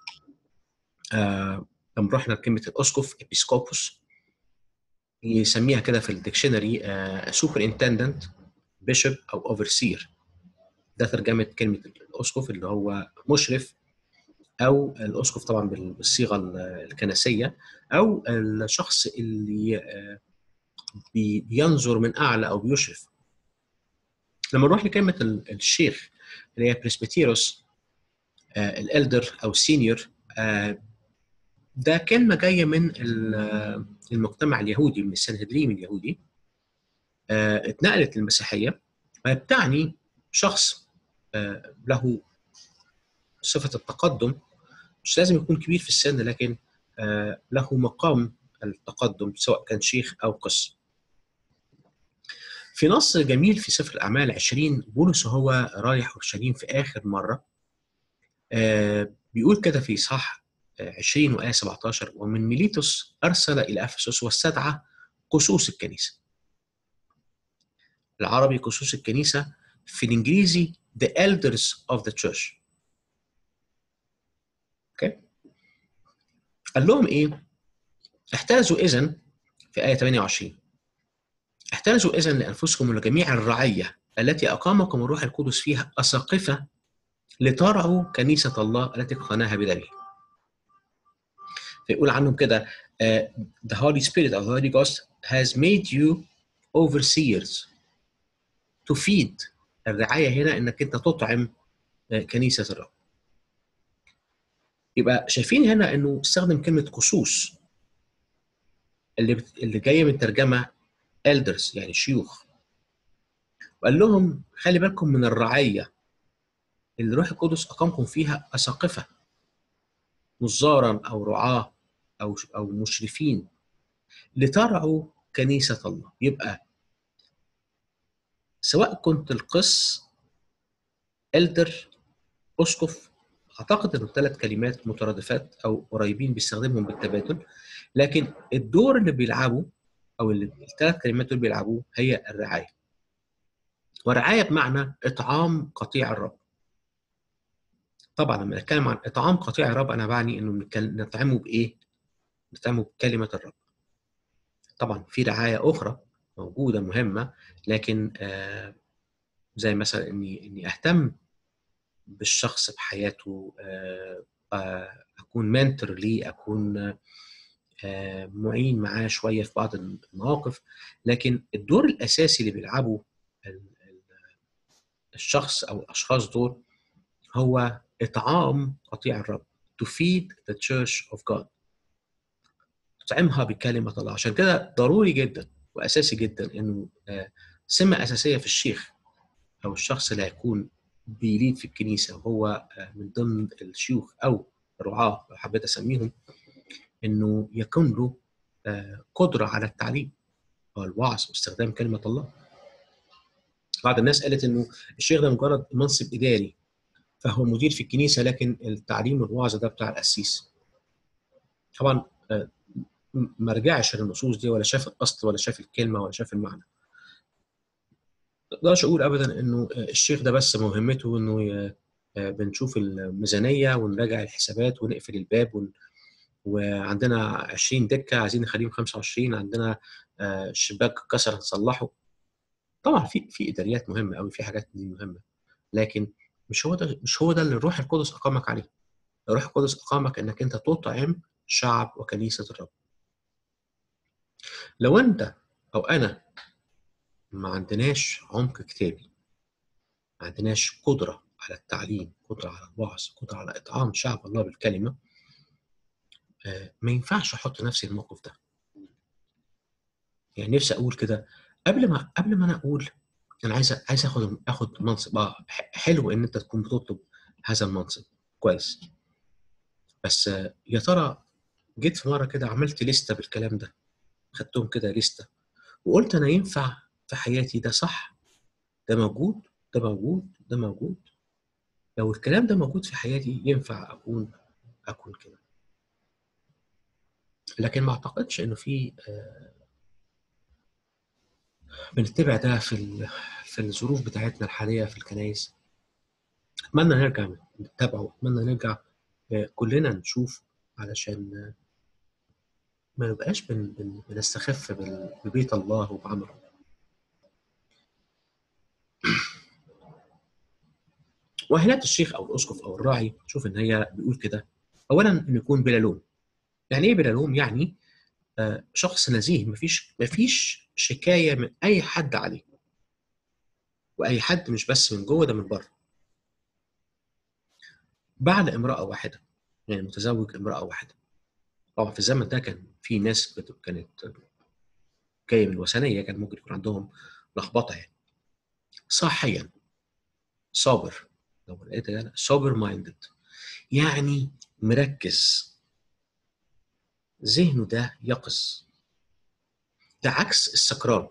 آه لما رحنا لكلمه الاسقف ابيسكوبوس يسميها كده في الديكشنري سوبر انتندنت بيشوب او اوفرسير ده ترجمه كلمه الاسقف اللي هو مشرف او الاسقف طبعا بالصيغه الكنسيه او الشخص اللي بينظر من اعلى او بيشرف لما نروح لكلمه الشيخ اللي هي بريسبيتيروس الالدر او سينيور ده كلمه جايه من المجتمع اليهودي من السنهدريم اليهودي اتنقلت للمسيحيه بتعني شخص له صفه التقدم مش لازم يكون كبير في السن لكن له مقام التقدم سواء كان شيخ او قس. في نص جميل في سفر الاعمال 20 بولس هو رايح اورشليم في اخر مره بيقول كده في صح 20 وايه 17 ومن ميليتوس ارسل الى افسس واستدعى قصوص الكنيسه. العربي قصوص الكنيسه في الانجليزي the elders of the church. اوكي قال لهم ايه احترزوا اذا في ايه 28 احترزوا اذا لانفسكم ولجميع الرعيه التي اقامكم الروح القدس فيها اساقفه لترعوا كنيسه الله التي قناها بدمه فيقول عنهم كده uh, the Holy Spirit of the Holy Ghost has made you overseers to feed الرعايه هنا انك انت تطعم كنيسه الرب يبقى شايفين هنا انه استخدم كلمه قصوص اللي بت... اللي جايه من ترجمه elders يعني شيوخ وقال لهم خلي بالكم من الرعيه اللي روح القدس اقامكم فيها اساقفه نظارا او رعاه او او مشرفين لترعوا كنيسه الله يبقى سواء كنت القس الدر اسقف اعتقد انه ثلاث كلمات مترادفات او قريبين بيستخدمهم بالتبادل لكن الدور اللي بيلعبه او اللي الثلاث كلمات دول بيلعبوه هي الرعايه ورعايه بمعنى اطعام قطيع الرب طبعا لما نتكلم عن اطعام قطيع الرب انا بعني انه نطعمه بايه نطعمه بكلمه الرب طبعا في رعايه اخرى موجوده مهمه لكن آه زي مثلا اني اني اهتم بالشخص بحياته آه آه اكون منتور ليه اكون معين معاه شويه في بعض المواقف لكن الدور الاساسي اللي بيلعبه الشخص او الاشخاص دول هو اطعام قطيع الرب to feed the church of God تطعمها بكلمه الله عشان كده ضروري جدا واساسي جدا انه سمه اساسيه في الشيخ او الشخص اللي هيكون بيليد في الكنيسه وهو من ضمن الشيوخ او الرعاه لو حبيت اسميهم انه يكون له قدره على التعليم او الوعظ واستخدام كلمه الله. بعض الناس قالت انه الشيخ ده مجرد منصب اداري فهو مدير في الكنيسه لكن التعليم والوعظ ده بتاع القسيس. طبعا ما رجعش للنصوص دي ولا شاف الاصل ولا شاف الكلمه ولا شاف المعنى. ما اقدرش اقول ابدا انه الشيخ ده بس مهمته انه بنشوف الميزانيه ونراجع الحسابات ونقفل الباب ون... وعندنا 20 دكه عايزين نخليهم 25 عندنا شباك اتكسر هنصلحه طبعا في في اداريات مهمه قوي في حاجات دي مهمه لكن مش هو ده مش هو ده اللي الروح القدس اقامك عليه الروح القدس اقامك انك انت تطعم شعب وكنيسه الرب لو انت او انا ما عندناش عمق كتابي ما عندناش قدرة على التعليم قدرة على الوعظ قدرة على إطعام شعب الله بالكلمة آه، ما ينفعش أحط نفسي في الموقف ده يعني نفسي أقول كده قبل ما قبل ما أنا أقول أنا عايز عايز آخد آخد منصب آه ح- حلو إن أنت تكون بتطلب هذا المنصب كويس بس آه، يا ترى جيت في مرة كده عملت لستة بالكلام ده خدتهم كده لستة وقلت أنا ينفع في حياتي ده صح ده موجود ده موجود ده موجود لو الكلام ده موجود في حياتي ينفع اكون اكون كده لكن ما اعتقدش انه في آه، بنتبع ده في ال- في الظروف بتاعتنا الحاليه في الكنائس اتمنى نرجع نتبعه اتمنى نرجع آه، كلنا نشوف علشان آه، ما نبقاش بن- بن- بنستخف بال- ببيت الله وبعمله مؤهلات الشيخ او الاسقف او الراعي شوف ان هي بيقول كده اولا انه يكون بلا لوم يعني ايه بلا لوم يعني آه، شخص نزيه مفيش مفيش شكايه من اي حد عليه واي حد مش بس من جوه ده من بره بعد امراه واحده يعني متزوج امراه واحده طبعا في الزمن ده كان في ناس بت- كانت جايه من الوثنيه كان ممكن يكون عندهم لخبطه يعني صاحيا صابر لو لقيت ده صابر مايندد يعني مركز ذهنه ده يقظ ده عكس السكران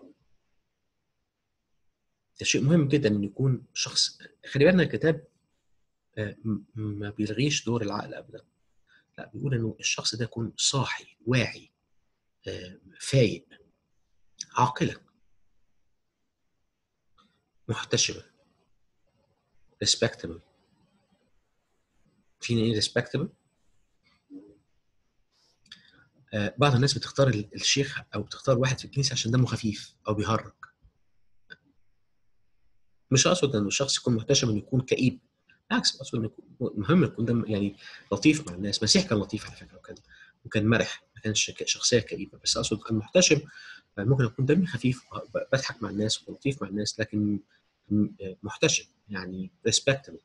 ده شيء مهم جدا ان يكون شخص خلي بالنا الكتاب آه، م- ما بيلغيش دور العقل ابدا لا بيقول انه الشخص ده يكون صاحي واعي آه، فايق عاقلا محتشما respectable فينا ايه respectable آه، بعض الناس بتختار ال- الشيخ او بتختار واحد في الكنيسه عشان دمه خفيف او بيهرج مش اقصد ان الشخص يكون محتشم انه يكون كئيب بالعكس اقصد انه يكون مهم يكون دم يعني لطيف مع الناس المسيح كان لطيف على فكره وكان وكان مرح ما كانش ك- شخصيه كئيبه بس اقصد كان محتشم آه، ممكن يكون دمي خفيف آه، ب- بضحك مع الناس ولطيف مع الناس لكن م- آه، محتشم يعني respectable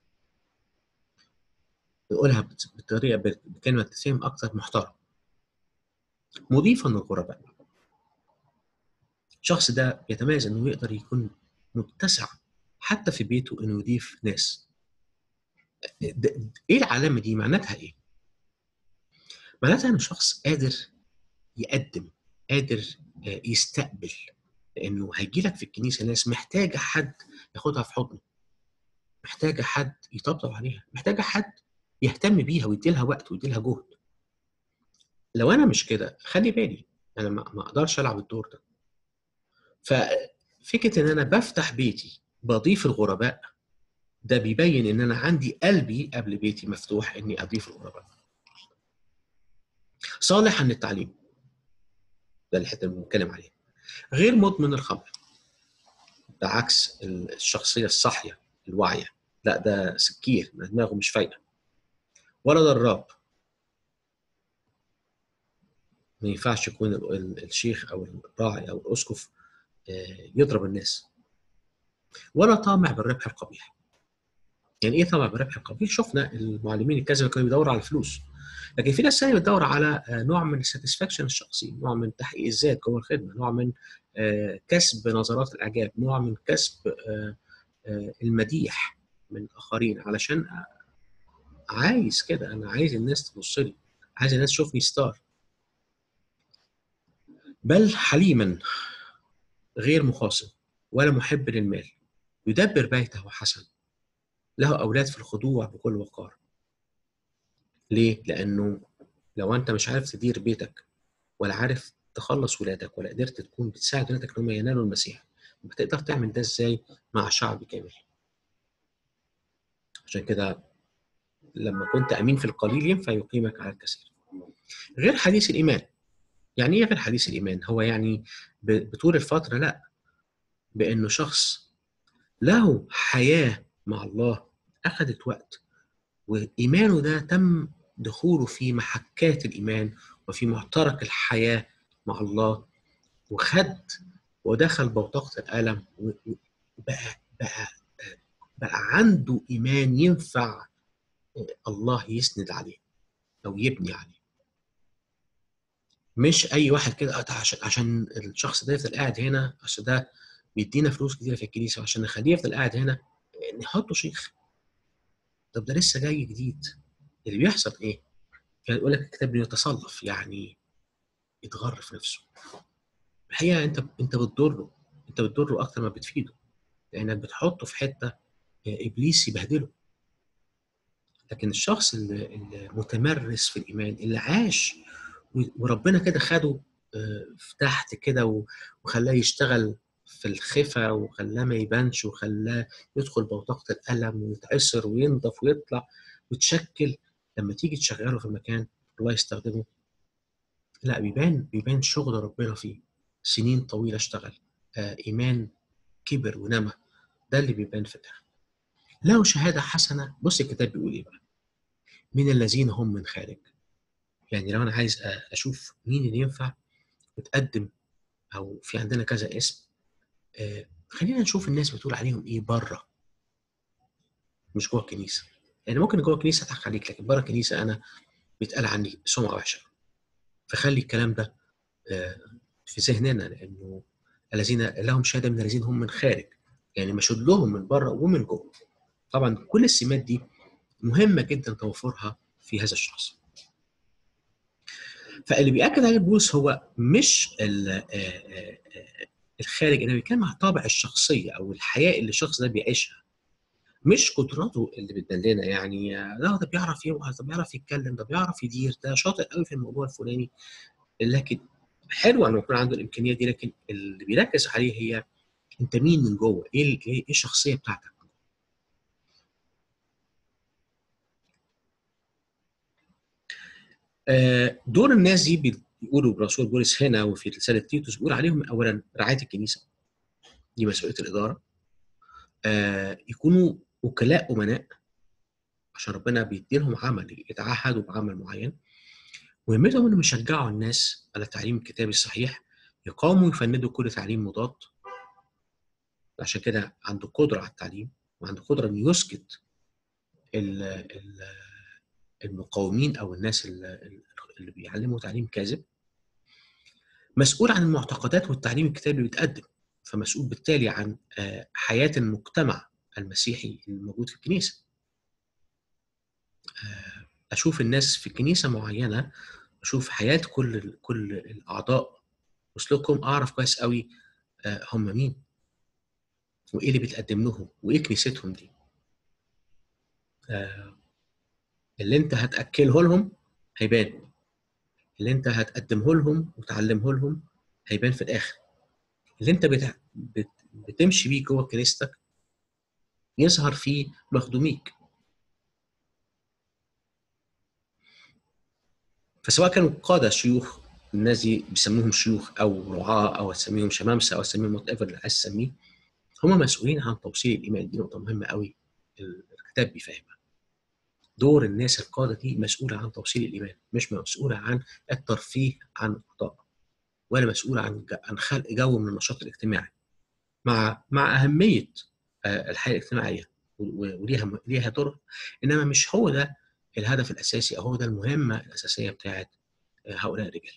نقولها بت- بطريقه ب- بكلمه تفهم اكتر محترم مضيفا للغرباء الشخص ده يتميز انه يقدر يكون متسع حتى في بيته انه يضيف ناس د- ايه العلامه دي معناتها ايه معناتها انه شخص قادر يقدم قادر آه، يستقبل لانه هيجي لك في الكنيسه ناس محتاجه حد ياخدها في حضنه محتاجه حد يطبطب عليها محتاجه حد يهتم بيها ويدي لها وقت ويدي لها جهد لو انا مش كده خلي بالي انا ما ما اقدرش العب الدور ده ففكره ان انا بفتح بيتي بضيف الغرباء ده بيبين ان انا عندي قلبي قبل بيتي مفتوح اني اضيف الغرباء صالح عن التعليم ده الحته اللي بنتكلم عليها غير مدمن الخمر ده عكس الشخصيه الصاحيه الواعيه لا ده سكير ده دماغه مش فايقه ولا ضراب ما ينفعش يكون ال- ال- الشيخ او الراعي او الاسقف آه، يضرب الناس ولا طامع بالربح القبيح يعني ايه طامع بالربح القبيح شفنا المعلمين الكذبه كانوا بيدوروا على الفلوس لكن في ناس ثانيه بتدور على آه، نوع من الساتسفاكشن الشخصي نوع من تحقيق الذات جوه الخدمه نوع من آه، كسب نظرات الاعجاب نوع من كسب آه، آه، المديح من الاخرين علشان عايز كده انا عايز الناس تبص لي عايز الناس تشوفني ستار بل حليما غير مخاصم ولا محب للمال يدبر بيته حسن له اولاد في الخضوع بكل وقار ليه لانه لو انت مش عارف تدير بيتك ولا عارف تخلص ولادك ولا قدرت تكون بتساعد ولادك انهم ينالوا المسيح بتقدر تعمل ده ازاي مع شعب كامل عشان كده لما كنت امين في القليل ينفع يقيمك على الكثير غير حديث الايمان يعني ايه غير حديث الايمان هو يعني ب- بطول الفتره لا بانه شخص له حياه مع الله اخذت وقت وايمانه ده تم دخوله في محكات الايمان وفي معترك الحياه مع الله وخد ودخل بوتقه الالم وبقى بقى بقى عنده ايمان ينفع الله يسند عليه او يبني عليه مش اي واحد كده عشان عشان الشخص ده يفضل قاعد هنا عشان ده بيدينا فلوس كتيره في الكنيسه وعشان نخليه يفضل قاعد هنا نحطه شيخ طب ده لسه جاي جديد اللي بيحصل ايه؟ يعني يقول لك الكتاب بيتصلف يعني يتغر في نفسه الحقيقه انت انت بتضره انت بتضره اكتر ما بتفيده لانك بتحطه في حته ابليس يبهدله لكن الشخص المتمرس في الايمان اللي عاش وربنا كده خده تحت كده وخلاه يشتغل في الخفة وخلاه ما يبانش وخلاه يدخل بوتقة الألم ويتعصر وينضف ويطلع وتشكل لما تيجي تشغله في المكان الله يستخدمه لا بيبان بيبان شغل ربنا فيه سنين طويلة اشتغل آه إيمان كبر ونمى ده اللي بيبان في الآخر له شهادة حسنة بص الكتاب بيقول إيه بقى من الذين هم من خارج يعني لو أنا عايز أشوف مين اللي ينفع وتقدم أو في عندنا كذا اسم آه خلينا نشوف الناس بتقول عليهم إيه بره مش جوه الكنيسة يعني ممكن جوه الكنيسة أضحك عليك لكن بره الكنيسة أنا بيتقال عني سمعة وحشة فخلي الكلام ده آه في ذهننا لأنه الذين لهم شهادة من الذين هم من خارج يعني مشهود لهم من بره ومن جوه طبعا كل السمات دي مهمه جدا توفرها في هذا الشخص فاللي بياكد عليه بولس هو مش الخارج انما بيتكلم عن طابع الشخصيه او الحياه اللي الشخص ده بيعيشها مش قدراته اللي بتدلنا يعني لا ده بيعرف يوعظ ده بيعرف يتكلم ده بيعرف يدير ده شاطر قوي في الموضوع الفلاني لكن حلو انه يكون عنده الامكانيه دي لكن اللي بيركز عليه هي انت مين من جوه ايه ايه الشخصيه بتاعتك دور الناس دي بيقولوا برسول بولس هنا وفي رساله تيتوس بيقول عليهم اولا رعايه الكنيسه دي مسؤوليه الاداره يكونوا وكلاء امناء عشان ربنا بيديلهم عمل يتعهدوا بعمل معين مهمتهم انهم يشجعوا الناس على التعليم الكتابي الصحيح يقاوموا ويفندوا كل تعليم مضاد عشان كده عنده قدره على التعليم وعنده قدره انه يسكت المقاومين او الناس اللي بيعلموا تعليم كاذب مسؤول عن المعتقدات والتعليم الكتابي اللي بيتقدم فمسؤول بالتالي عن حياه المجتمع المسيحي الموجود في الكنيسه اشوف الناس في كنيسه معينه اشوف حياه كل كل الاعضاء وسلوكهم اعرف كويس قوي هم مين وايه اللي بيتقدم لهم وايه كنيستهم دي اللي انت هتاكله لهم هيبان اللي انت هتقدمه لهم وتعلمه لهم هيبان في الاخر اللي انت بت... بت... بتمشي بيه جوه كنيستك يظهر فيه مخدوميك فسواء كانوا قادة شيوخ الناس دي بيسموهم شيوخ او رعاة او تسميهم شمامسة او تسميهم وات ايفر اللي عايز تسميه هم مسؤولين عن توصيل الايمان دي نقطة مهمة قوي الكتاب بيفهمها دور الناس القادة دي مسؤولة عن توصيل الإيمان مش مسؤولة عن الترفيه عن الأخطاء ولا مسؤولة عن عن خلق جو من النشاط الاجتماعي مع مع أهمية الحياة الاجتماعية وليها ليها دور إنما مش هو ده الهدف الأساسي أو هو ده المهمة الأساسية بتاعت هؤلاء الرجال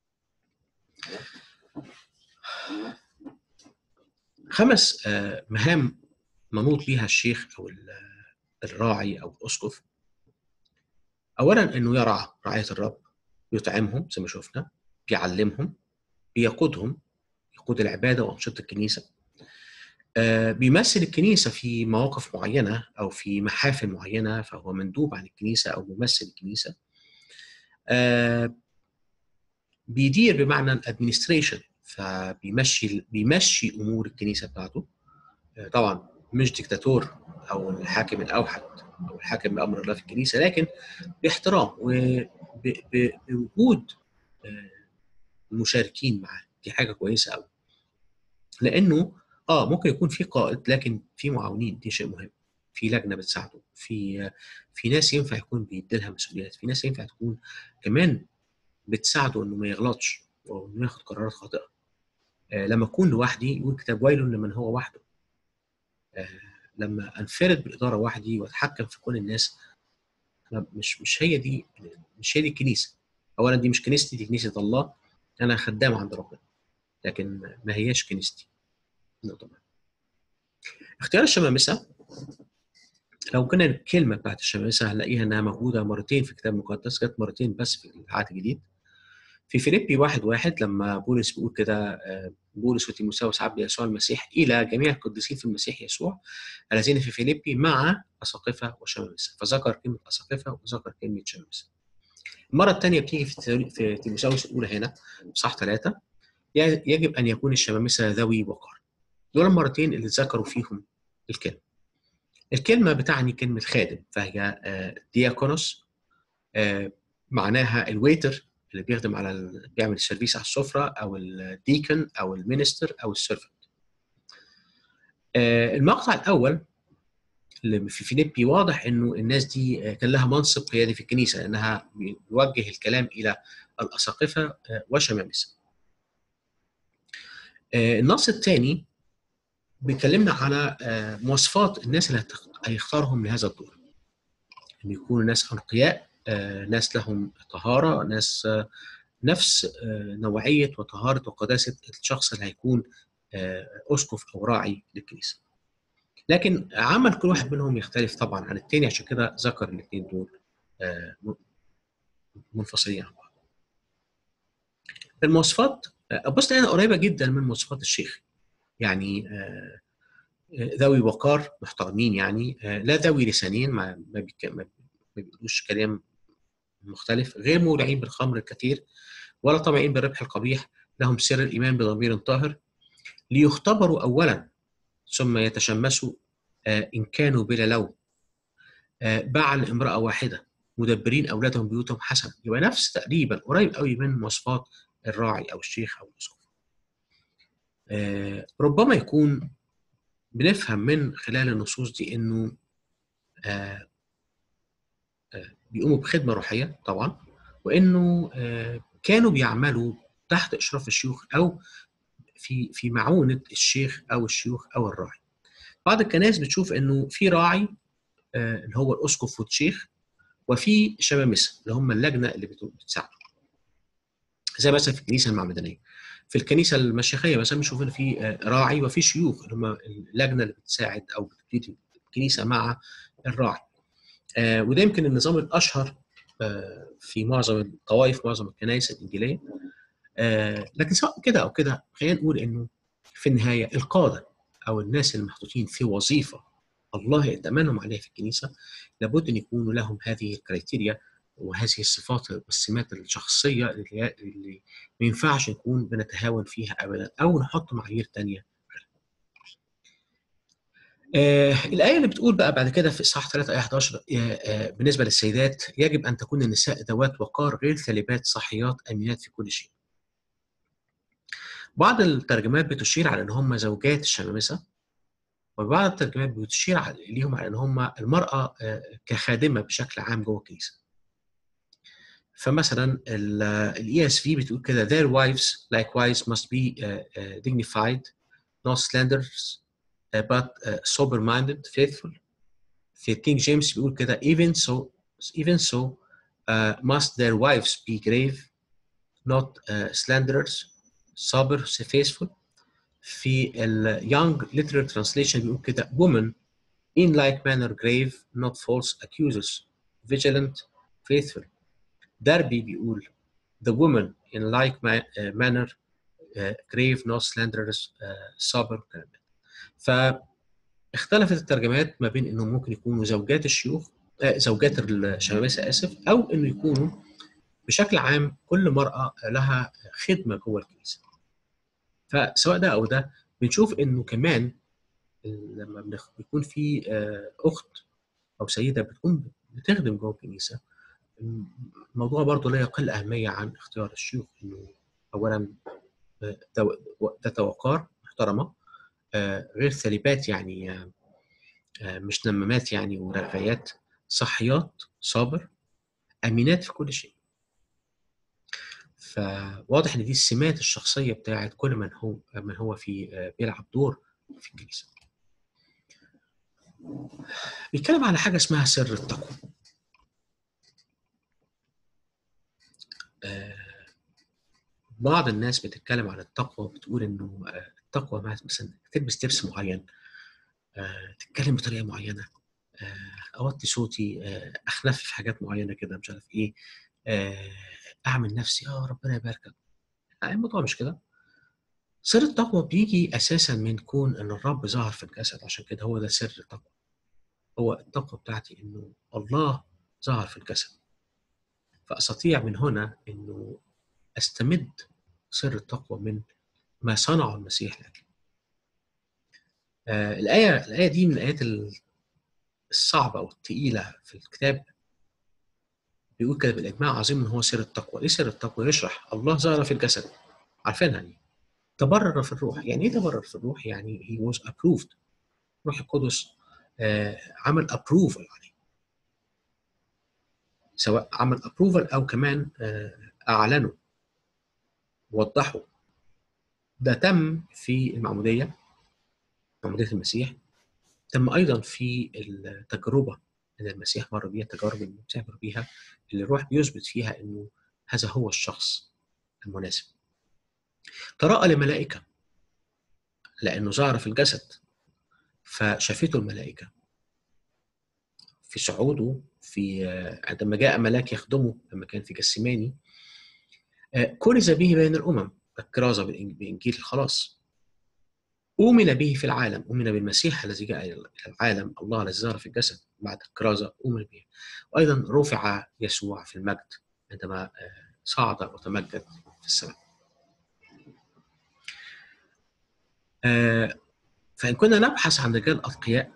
خمس مهام منوط ليها الشيخ أو الراعي أو الأسقف اولا انه يرعى رعايه الرب يطعمهم زي ما شفنا بيعلمهم بيقودهم يقود العباده وانشطه الكنيسه آه بيمثل الكنيسه في مواقف معينه او في محافل معينه فهو مندوب عن الكنيسه او ممثل الكنيسه آه بيدير بمعنى الادمنستريشن فبيمشي بيمشي امور الكنيسه بتاعته آه طبعا مش ديكتاتور او الحاكم الاوحد او الحاكم بامر الله في الكنيسه لكن باحترام وبوجود المشاركين معاه دي حاجه كويسه قوي لانه اه ممكن يكون في قائد لكن في معاونين دي شيء مهم في لجنه بتساعده في في ناس ينفع يكون بيدي لها مسؤوليات في ناس ينفع تكون كمان بتساعده انه ما يغلطش او انه ياخد قرارات خاطئه لما اكون لوحدي يقول كتاب ويل لمن هو وحده لما انفرد بالاداره وحدي واتحكم في كل الناس مش مش هي دي مش هي دي الكنيسه اولا دي مش كنيستي دي كنيسه الله انا خدام عند ربنا لكن ما هياش كنيستي نقطه اختيار الشمامسه لو كنا الكلمه بتاعت الشمامسه هنلاقيها انها موجوده مرتين في الكتاب المقدس جت مرتين بس في العهد الجديد في فيليبي واحد واحد لما بولس بيقول كده بولس وتيموثاوس عبد يسوع المسيح الى جميع القديسين في المسيح يسوع الذين في فيليبي مع اساقفه وشمامسه فذكر كلمه اساقفه وذكر كلمه شمامسه. المره الثانيه بتيجي في في تيموثاوس الاولى هنا صح ثلاثه يجب ان يكون الشمامسه ذوي وقار. دول المرتين اللي ذكروا فيهم الكلمه. الكلمه بتعني كلمه خادم فهي دياكونوس معناها الويتر اللي بيخدم على ال... بيعمل السيرفيس على السفره او الديكن او المينستر او السيرفنت. المقطع الاول اللي في فيليبي واضح انه الناس دي كان لها منصب قيادي في الكنيسه لانها بيوجه الكلام الى الاساقفه وشمامسه. النص الثاني بيكلمنا على مواصفات الناس اللي هيختارهم لهذا الدور. ان يكونوا ناس انقياء ناس لهم طهارة ناس نفس نوعية وطهارة وقداسة الشخص اللي هيكون أسقف أو راعي للكنيسة لكن عمل كل واحد منهم يختلف طبعا عن التاني عشان كده ذكر الاثنين دول منفصلين عن بعض المواصفات بص انا قريبه جدا من مواصفات الشيخ يعني ذوي وقار محترمين يعني لا ذوي لسانين ما ما بيقولوش كلام مختلف غير مولعين بالخمر الكثير ولا طمعين بالربح القبيح لهم سر الإيمان بضمير طاهر ليختبروا أولا ثم يتشمسوا إن كانوا بلا لوم بعل امرأة واحدة مدبرين أولادهم بيوتهم حسن يبقى نفس تقريبا قريب قوي من مواصفات الراعي أو الشيخ أو الأسقف ربما يكون بنفهم من خلال النصوص دي إنه بيقوموا بخدمه روحيه طبعا وانه كانوا بيعملوا تحت اشراف الشيوخ او في في معونه الشيخ او الشيوخ او الراعي. بعض الكنائس بتشوف انه في راعي اللي هو الاسقف والشيخ وفي شمامسه اللي هم اللجنه اللي بتساعده. زي مثلا في الكنيسه المعمدانيه. في الكنيسه المشيخيه مثلا بنشوف ان في راعي وفي شيوخ اللي هم اللجنه اللي بتساعد او بتبتدي الكنيسه مع الراعي. آه وده يمكن النظام الاشهر آه في معظم الطوائف معظم الكنائس الانجيليه آه لكن سواء كده او كده خلينا نقول انه في النهايه القاده او الناس المحطوطين في وظيفه الله يتمنهم عليها في الكنيسه لابد ان يكونوا لهم هذه الكريتيريا وهذه الصفات والسمات الشخصيه اللي, اللي ما ينفعش نكون بنتهاون فيها ابدا او نحط معايير ثانيه آه الآية اللي بتقول بقى بعد كده في إصحاح 3 آية 11 آه آه بالنسبة للسيدات يجب أن تكون النساء ذوات وقار غير ثالبات صحيات أمينات في كل شيء. بعض الترجمات بتشير على أن هم زوجات الشمامسة وبعض الترجمات بتشير ليهم على أن هم المرأة كخادمة بشكل عام جوه الكنيسة. فمثلا الاي اس في بتقول كده their wives likewise must be dignified not slanders but uh, sober minded faithful في كينج جيمس بيقول كده even so even so uh, must their wives be grave not uh, slanderers sober faithful في ال young literal translation بيقول كده woman in like manner grave not false accusers vigilant faithful دربي بيقول the woman in like ma uh, manner uh, grave not slanderers uh, sober فاختلفت الترجمات ما بين انهم ممكن يكونوا زوجات الشيوخ آه زوجات الشمامسه اسف او انه يكونوا بشكل عام كل مراه لها خدمه جوه الكنيسه. فسواء ده او ده بنشوف انه كمان لما بيكون في اخت او سيده بتكون بتخدم جوه الكنيسه الموضوع برضه لا يقل اهميه عن اختيار الشيوخ انه اولا ذات وقار محترمه غير ثالبات يعني مش نمامات يعني ورغايات صحيات صابر امينات في كل شيء فواضح ان دي السمات الشخصيه بتاعت كل من هو من هو في آه، بيلعب دور في الكنيسه. بيتكلم على حاجه اسمها سر التقوى. آه، بعض الناس بتتكلم عن التقوى بتقول انه آه، التقوى مع- مثلا تلبس لبس معين آه، تتكلم بطريقه معينه آه، اوطي صوتي آه، اخنف في حاجات معينه كده مش عارف ايه آه، اعمل نفسي اه ربنا يباركك لا، الموضوع مش كده سر التقوى بيجي اساسا من كون ان الرب ظهر في الجسد عشان كده هو ده سر التقوى هو التقوى بتاعتي انه الله ظهر في الجسد فاستطيع من هنا انه استمد سر التقوى من ما صنعه المسيح لاجلي آه الايه الايه دي من الايات ال- الصعبه او الثقيله في الكتاب بيقول كده بالاجماع عظيم ان هو سر التقوى ايه سر التقوى يشرح الله ظهر في الجسد عارفينها دي تبرر في الروح يعني ايه تبرر في الروح يعني he was approved روح القدس آه عمل approval عليه سواء عمل approval او كمان آه اعلنه وضحه ده تم في المعموديه معموديه المسيح تم ايضا في التجربه اللي المسيح مر بيها التجارب اللي المسيح مر بيها اللي الروح بيثبت فيها انه هذا هو الشخص المناسب تراءى لملائكه لانه ظهر في الجسد فشافته الملائكه في صعوده في آه، عندما جاء ملاك يخدمه لما كان في جسماني آه، كرز به بين الامم الكرازه بالإن- بانجيل الخلاص أؤمن به في العالم أؤمن بالمسيح الذي جاء إلى العالم الله الذي ظهر في الجسد بعد الكرازة أؤمن به وأيضا رفع يسوع في المجد عندما آه، صعد وتمجد في السماء آه، فإن كنا نبحث عن رجال أتقياء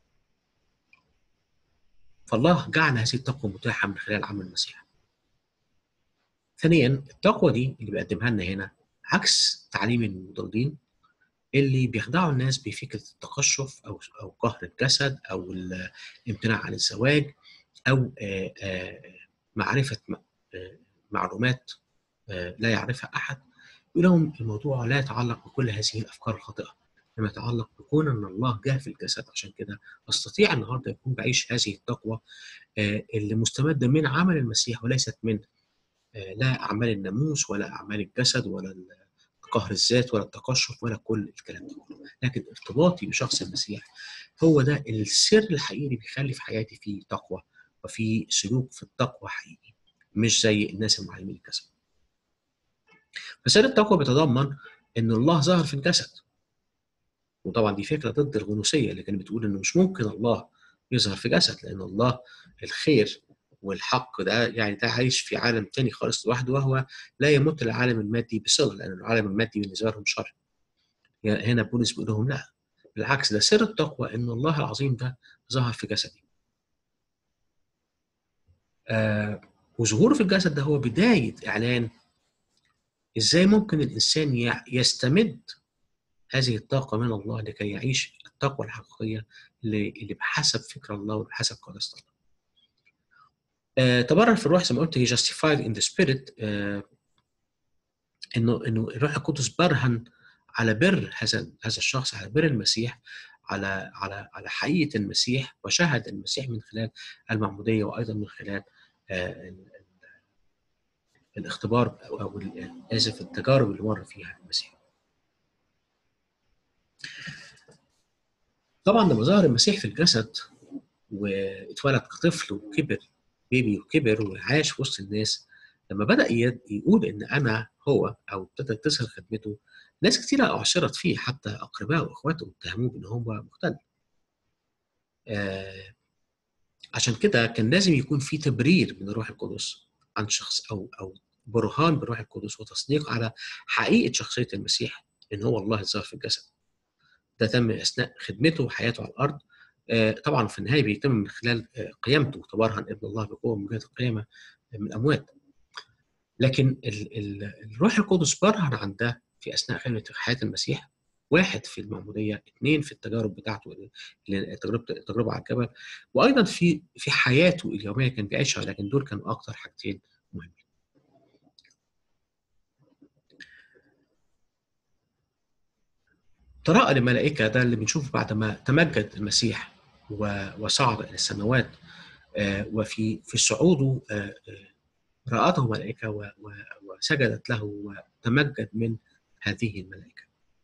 فالله جعل هذه التقوى متاحة من خلال عمل المسيح ثانيا التقوى دي اللي بيقدمها لنا هنا عكس تعليم المضلين اللي بيخدعوا الناس بفكره التقشف او او قهر الجسد او الامتناع عن الزواج او آه، آه، معرفه م- آه، معلومات آه، لا يعرفها احد يقول لهم الموضوع لا يتعلق بكل هذه الافكار الخاطئه انما يتعلق بكون ان الله جاء في الجسد عشان كده استطيع النهارده يكون بعيش هذه التقوى آه، اللي مستمده من عمل المسيح وليست من آه، لا اعمال الناموس ولا اعمال الجسد ولا ال- قهر الذات ولا التقشف ولا كل الكلام ده كله لكن ارتباطي بشخص المسيح هو ده السر الحقيقي اللي بيخلي في حياتي فيه تقوى وفي سلوك في التقوى حقيقي مش زي الناس المعلمين الكسب فسر التقوى بيتضمن ان الله ظهر في الجسد وطبعا دي فكره ضد الغنوصيه اللي كانت بتقول انه مش ممكن الله يظهر في جسد لان الله الخير والحق ده يعني ده عايش في عالم تاني خالص لوحده وهو لا يمت العالم المادي بصله لان العالم المادي بالنسبه لهم شر يعني هنا بولس بيقول لهم لا بالعكس ده سر التقوى ان الله العظيم ده ظهر في جسدي آه وظهوره في الجسد ده هو بدايه اعلان ازاي ممكن الانسان يع- يستمد هذه الطاقه من الله لكي يعيش التقوى الحقيقيه اللي اللي بحسب فكر الله وبحسب قداسه الله. آه تبرر في الروح زي ما قلت هي justified in the spirit آه انه انه الروح القدس برهن على بر هذا هذا الشخص على بر المسيح على على على حقيقه المسيح وشهد المسيح من خلال المعموديه وايضا من خلال آه ال- ال- الاختبار او أو ال- اسف التجارب اللي مر فيها المسيح. طبعا لما ظهر المسيح في الجسد واتولد كطفل وكبر بيبي وكبر وعاش في وسط الناس لما بدا يد- يقول ان انا هو او ابتدت تظهر خدمته ناس كتيرة أعشرت فيه حتى أقربائه وإخواته اتهموه بأن هو مختل. آه عشان كده كان لازم يكون في تبرير من الروح القدس عن شخص أو أو برهان بالروح القدس وتصديق على حقيقة شخصية المسيح إن هو الله الظاهر في الجسد. ده تم أثناء خدمته وحياته على الأرض. آه طبعا في النهاية بيتم من خلال آه قيامته تبرهن ابن الله بقوة من جهة القيامة من الأموات. لكن ال ال الروح القدس برهن عن ده في اثناء خدمه حياه المسيح واحد في المعموديه اثنين في التجارب بتاعته اللي- تجربه التجربه على الجبل وايضا في في حياته اليوميه كان بيعيشها لكن دول كانوا اكثر حاجتين مهمين. تراءى للملائكة ده اللي بنشوفه بعد ما تمجد المسيح و- وصعد إلى السماوات آه، وفي في صعوده آه، آه، رآته ملائكة و- و- وسجدت له وتمجد من هذه الملائكة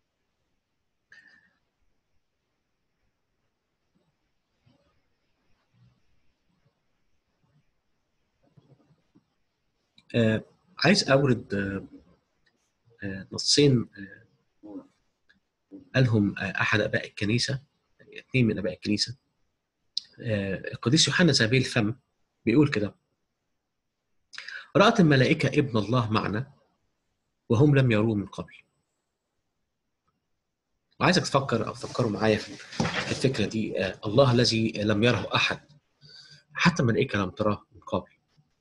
آه، عايز أورد آه، آه، نصين آه، قالهم آه، أحد آباء الكنيسة اثنين من آباء الكنيسة آه، القديس يوحنا زابيل الفم بيقول كده رأت الملائكة ابن الله معنا وهم لم يروه من قبل وعايزك تفكر أو تفكروا معايا في في الفكرة دي آه، الله الذي لم يره أحد حتى الملائكة لم تراه من قبل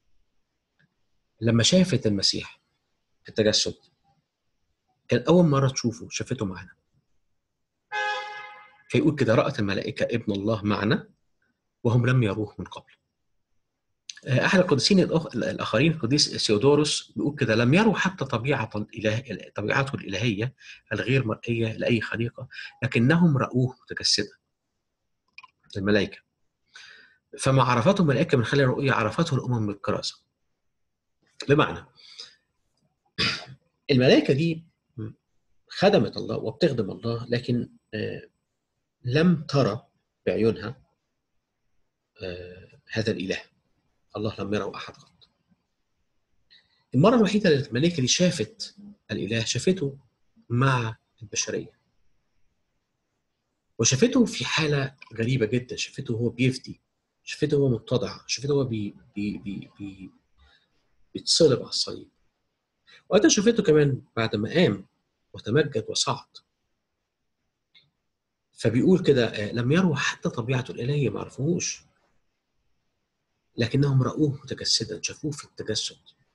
لما شافت المسيح في التجسد كان أول مرة تشوفه شافته معنا فيقول كده رأت الملائكة ابن الله معنا وهم لم يروه من قبل آه، أحد القديسين الأخ- الآخرين القديس سيودوروس بيقول كده لم يروا حتى طبيعة الإله طبيعته الإلهية الغير مرئية لأي خليقة لكنهم رأوه متجسدا الملائكة فما عرفته الملائكة من خلال الرؤية عرفته الأمم بالكرازة بمعنى الملائكة دي خدمت الله وبتخدم الله لكن آه، لم ترى بعيونها آه، هذا الإله الله لم يره أحد قط المرة الوحيدة اللي الملائكة دي شافت الإله شافته مع البشرية وشافته في حالة غريبة جدا شافته هو بيفدي شافته هو متضع شافته هو بي بي بي بي بيتصلب على الصليب وأيضا شافته كمان بعد ما قام وتمجد وصعد فبيقول كده آه، لم يروا حتى طبيعته الإلهية ما عرفوهوش لكنهم رأوه متجسدا شافوه في التجسد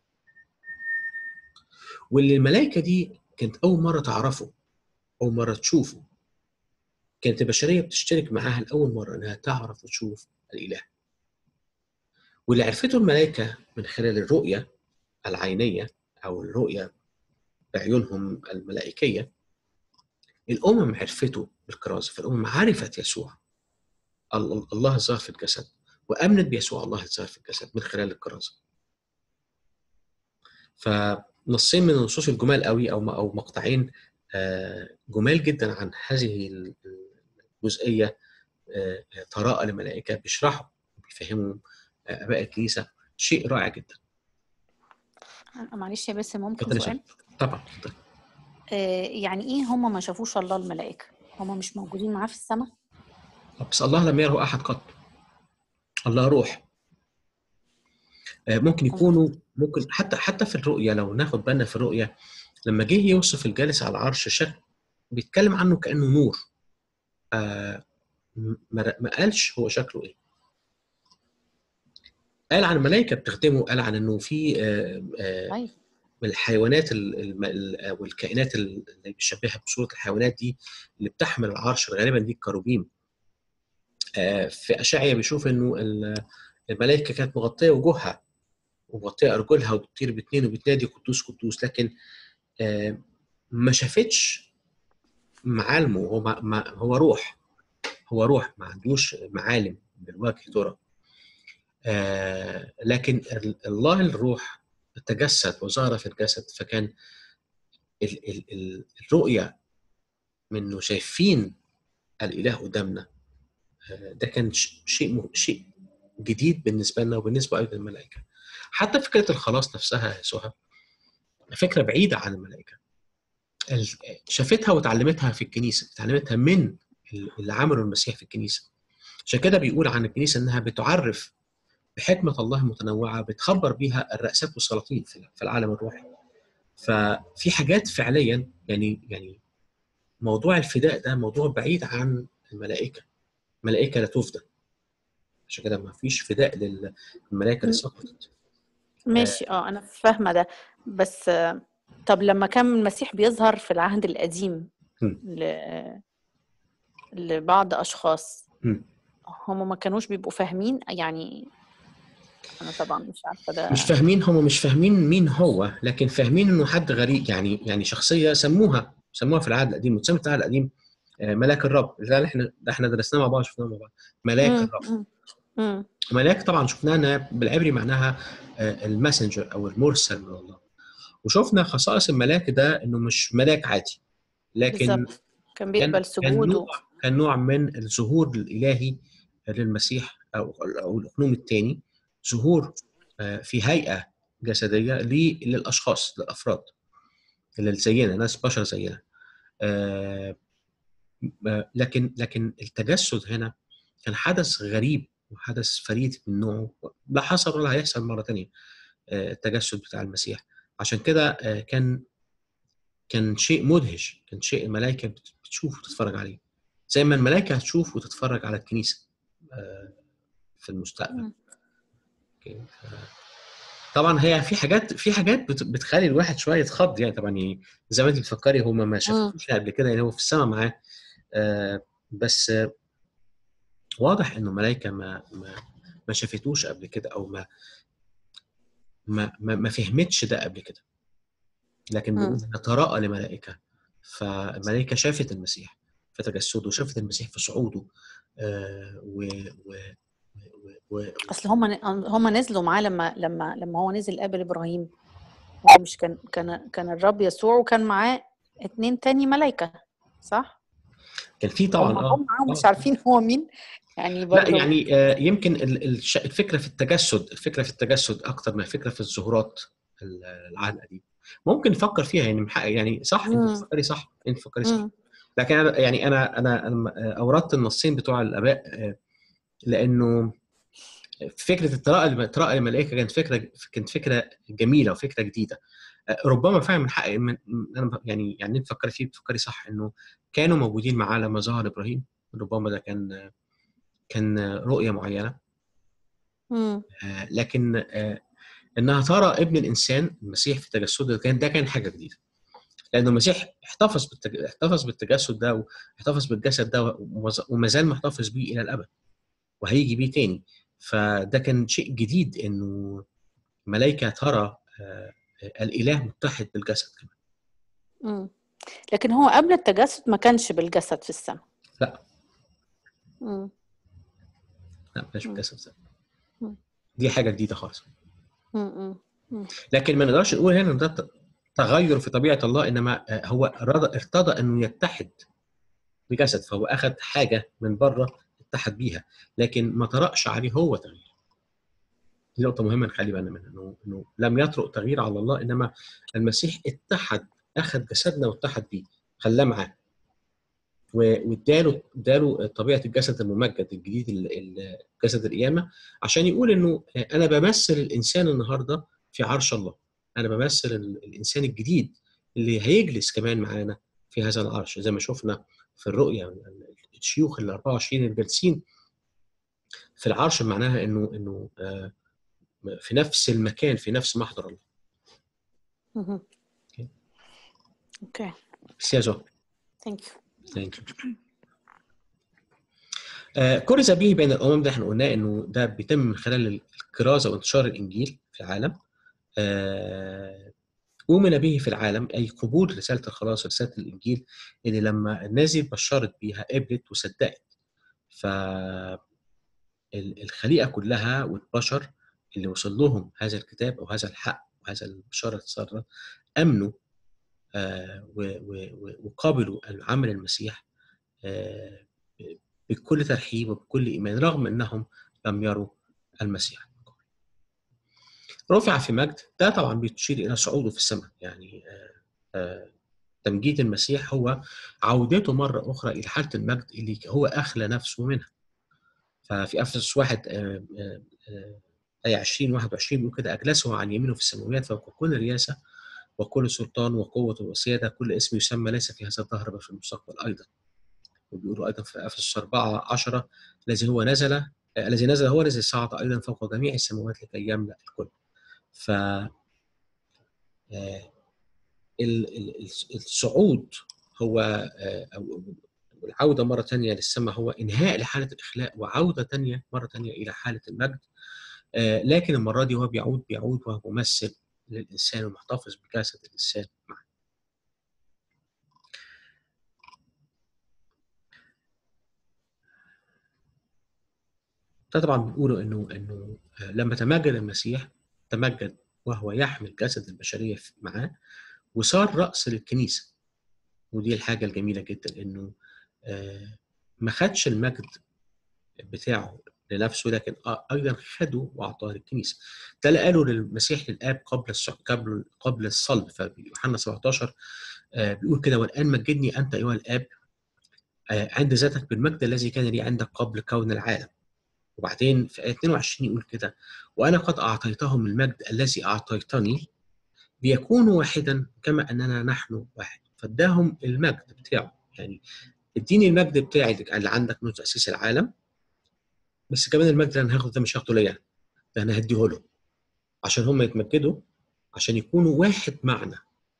واللي الملائكة دي كانت أول مرة تعرفه أول مرة تشوفه كانت البشرية بتشترك معاها لأول مرة إنها تعرف وتشوف الإله واللي عرفته الملائكة من خلال الرؤية العينية أو الرؤية بعيونهم الملائكية الأمم عرفته بالكرازة فالأمم عرفت يسوع ال- الله الظاهر في الجسد وآمنت بيسوع الله الظاهر في الجسد من خلال الكرازة فنصين من النصوص الجمال قوي أو أو مقطعين آه، جمال جدا عن هذه الجزئية آه، تراءى للملائكة بيشرحوا وبيفهموا آه، آباء الكنيسة شيء رائع جدا معلش يا بس ممكن اتفضل يا سؤال شباب. طبعا اتفضل. آه يعني ايه هم ما شافوش الله الملائكة هم مش موجودين معاه في السماء بس الله لم يره احد قط الله روح آه، ممكن يكونوا ممكن حتى حتى في الرؤيه لو ناخد بالنا في الرؤيه لما جه يوصف الجالس على العرش شكل بيتكلم عنه كانه نور آه، ما ما قالش هو شكله ايه قال عن الملائكه بتخدمه قال عن انه في آه، آه، ايوه من الحيوانات ال- الم- ال- والكائنات اللي بيشبهها بصوره الحيوانات دي اللي بتحمل العرش غالبا دي الكروبيم آه، في اشعيا بيشوف انه ال- الملائكه كانت مغطيه وجوهها ومغطيه ارجلها وبتطير باثنين وبتنادي قدوس قدوس لكن آه، ما شافتش معالمه هو ما ما- هو روح هو روح ما عندوش معالم بالوجه ترى آه، لكن ال- الله الروح تجسد وظهر في الجسد فكان ال- ال- ال- الرؤيه منه شايفين الاله قدامنا آه، ده كان ش- شيء م- شيء جديد بالنسبه لنا وبالنسبه ايضا للملائكه حتى فكره الخلاص نفسها يا سهى فكره بعيده عن الملائكه ال- شافتها وتعلمتها في الكنيسه اتعلمتها من اللي عمله المسيح في الكنيسه عشان كده بيقول عن الكنيسه انها بتعرف بحكمه الله المتنوعه بتخبر بيها الرئاسات والسلاطين في في العالم الروحي ففي حاجات فعليا يعني يعني موضوع الفداء ده موضوع بعيد عن الملائكه الملائكه لا تفدى عشان كده ما فيش فداء للملائكه اللي سقطت ماشي اه انا فاهمة ده بس آه، طب لما كان المسيح بيظهر في العهد القديم مم. ل... لبعض اشخاص مم. هم ما كانوش بيبقوا فاهمين يعني انا طبعا مش عارفة ده مش فاهمين هم مش فاهمين مين هو لكن فاهمين انه حد غريب يعني يعني شخصيه سموها سموها في العهد القديم واتسمت في العهد القديم آه، ملاك الرب ده اللي احنا ده احنا درسناه مع بعض شفناه مع بعض ملاك مم. الرب مم. مم. ملاك طبعا شفناها انها بالعبري معناها آه، الماسنجر او المرسل من الله وشفنا خصائص الملاك ده انه مش ملاك عادي لكن بالظبط كان كان بيقبل كان سجود و... نوع كان نوع من الظهور الالهي للمسيح او او الاقنوم الثاني ظهور آه، في هيئه جسديه ل- للاشخاص للافراد اللي زينا ناس بشر زينا آه، آه، لكن لكن التجسد هنا كان حدث غريب وحدث فريد من نوعه لا حصل ولا هيحصل مره ثانيه التجسد بتاع المسيح عشان كده آه، كان كان شيء مدهش كان شيء الملائكه بت- بتشوف وتتفرج عليه زي ما الملائكه هتشوف وتتفرج على الكنيسه آه، في المستقبل مم. أوكي. آه، طبعا هي في حاجات في حاجات بت- بتخلي الواحد شويه يتخض يعني طبعا يعني زي ما انت بتفكري هم ما شافوش قبل كده يعني هو في السماء معاه آه، بس آه، واضح انه ملائكه ما ما ما شافتوش قبل كده او ما ما ما, ما فهمتش ده قبل كده لكن مم. بيقول إن تراءى لملائكه فالملائكه شافت المسيح في تجسده وشافت المسيح في صعوده آه، و و و و اصل هم هم نزلوا معاه لما لما لما هو نزل قابل ابراهيم هو مش كان كان كان الرب يسوع وكان معاه اتنين تاني ملائكة صح؟ كان في طبعا هم اه هم معاه ومش آه. عارفين هو مين يعني لا برضه يعني آه، يمكن ال- الش- الفكره في التجسد الفكره في التجسد اكتر من الفكره في الظهورات ال- العهد القديم ممكن نفكر فيها يعني محقق- يعني صح انت مم. بتفكري صح انت بتفكري صح مم. لكن انا يعني انا انا أنا اوردت النصين بتوع الاباء آه، لانه فكره التراءى التراءى الملائكه كانت فكره كانت فكره جميله وفكره جديده آه، ربما فعلا من حق من من- انا ب- يعني يعني انت تفكري فيه بتفكري صح انه كانوا موجودين معاه لما ظهر ابراهيم ربما ده كان كان رؤيه معينه مم. آه، لكن آه، انها ترى ابن الانسان المسيح في تجسده كان ده كان حاجه جديده لانه المسيح احتفظ بالتج... احتفظ بالتجسد ده واحتفظ بالجسد ده ومز- وما زال محتفظ بيه الى الابد وهيجي بيه تاني فده كان شيء جديد انه ملائكه ترى آه، الاله متحد بالجسد كمان مم. لكن هو قبل التجسد ما كانش بالجسد في السماء لا. مم. لا مش مم. بالجسد ده مم. دي حاجه جديده خالص مم. مم. لكن ما نقدرش نقول هنا ان ده ت- تغير في طبيعه الله انما آه، هو اراد ارتضى انه يتحد بجسد فهو اخذ حاجه من بره اتحد بيها لكن ما طرأش عليه هو تغيير دي نقطه مهمه نخلي بالنا منها انه انه لم يطرق تغيير على الله انما المسيح اتحد اخذ جسدنا واتحد بيه خلاه معاه و- واداله اداله طبيعه الجسد الممجد الجديد ال- ال- جسد القيامه عشان يقول انه انا بمثل الانسان النهارده في عرش الله انا بمثل ال- الانسان الجديد اللي هيجلس كمان معانا في هذا العرش زي ما شفنا في الرؤيا الشيوخ ال 24 الجالسين في العرش معناها انه انه آه، في نفس المكان في نفس محضر الله مم. اوكي اوكي بس يا زهر ثانك يو Thank you. آه، كرز به بين الامم ده احنا قلناه انه ده بيتم من خلال الكرازه وانتشار الانجيل في العالم آه، أؤمن به في العالم أي قبول رسالة الخلاص رسالة الإنجيل اللي لما الناس دي اتبشرت بيها قبلت وصدقت فالخليقة كلها والبشر اللي وصل لهم هذا الكتاب أو هذا الحق وهذا البشارة السارة أمنوا آه، و- و- و- وقابلوا عمل المسيح آه، بكل ترحيب وبكل إيمان رغم أنهم لم يروا المسيح رفع في مجد ده طبعا بتشير الى صعوده في السماء يعني آه، آه، تمجيد المسيح هو عودته مره اخرى الى حاله المجد اللي هو اخلى نفسه منها ففي افسس واحد آه، آه، آه، آية 20 21 بيقول كده أجلسه عن يمينه في السماوات فوق كل رياسة وكل سلطان وقوة وسيادة كل اسم يسمى ليس في هذا الدهر بل في المستقبل أيضا وبيقولوا أيضا في أفسس 4 10 الذي هو نزل آه، الذي نزل هو الذي صعد أيضا فوق جميع السماوات لكي يملأ الكل ف آه، ال- ال- ال- الصعود هو آه، أو العودة مرة تانية للسماء هو إنهاء لحالة الإخلاء وعودة تانية مرة تانية إلى حالة المجد آه، لكن المرة دي هو بيعود بيعود وهو ممثل للإنسان ومحتفظ بجسد الإنسان معه ده طبعا بنقوله انه انه آه، لما تمجد المسيح تمجد وهو يحمل جسد البشريه في- معاه وصار راس للكنيسه ودي الحاجه الجميله جدا انه آه، ما خدش المجد بتاعه لنفسه لكن أ- ايضا خده واعطاه للكنيسه ده اللي قاله للمسيح للاب قبل الص- قبل قبل الصلب فيوحنا 17 آه، بيقول كده والان مجدني انت ايها الاب آه، عند ذاتك بالمجد الذي كان لي عندك قبل كون العالم وبعدين في آية 22 يقول كده وأنا قد أعطيتهم المجد الذي أعطيتني ليكونوا واحدا كما أننا نحن واحد فاداهم المجد بتاعه يعني اديني المجد بتاعي اللي عندك من تأسيس العالم بس كمان المجد اللي أنا هاخده ده مش هاخده ليا ده أنا هديه له عشان هم يتمجدوا عشان يكونوا واحد معنا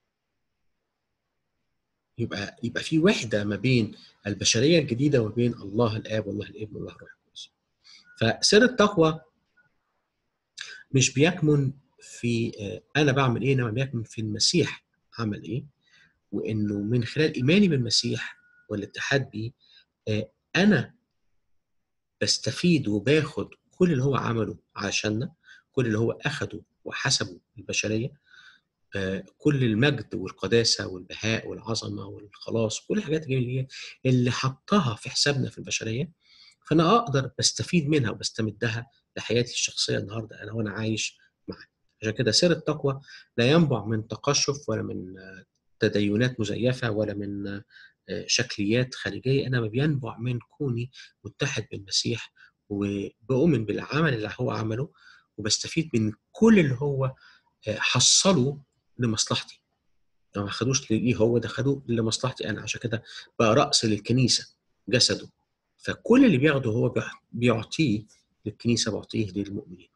يبقى يبقى في وحده ما بين البشريه الجديده وما بين الله الاب والله الابن والله الروح القدس. فسر التقوى مش بيكمن في آه، انا بعمل ايه انما بيكمن في المسيح عمل ايه وانه من خلال ايماني بالمسيح والاتحاد بيه آه، انا بستفيد وباخد كل اللي هو عمله عشاننا كل اللي هو اخده وحسبه البشريه آه، كل المجد والقداسه والبهاء والعظمه والخلاص كل الحاجات الجميله دي اللي حطها في حسابنا في البشريه فانا اقدر بستفيد منها وبستمدها لحياتي الشخصيه النهارده انا وانا عايش معاه عشان كده سر التقوى لا ينبع من تقشف ولا من آه، تدينات مزيفه ولا من آه، شكليات خارجيه انما بينبع من كوني متحد بالمسيح وبؤمن بالعمل اللي هو عمله وبستفيد من كل اللي هو آه، حصله لمصلحتي ما خدوش ليه هو ده خدوه لمصلحتي انا عشان كده بقى راس للكنيسه جسده فكل اللي بياخده هو بيع- بيعطيه للكنيسه بيعطيه للمؤمنين.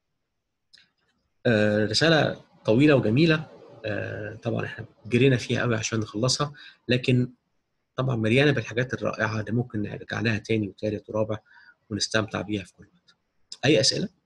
آه، رساله طويله وجميله آه، طبعا احنا جرينا فيها قوي عشان نخلصها لكن طبعا مليانه بالحاجات الرائعه اللي ممكن نرجع لها تاني وتالت ورابع ونستمتع بيها في كل وقت. اي اسئله؟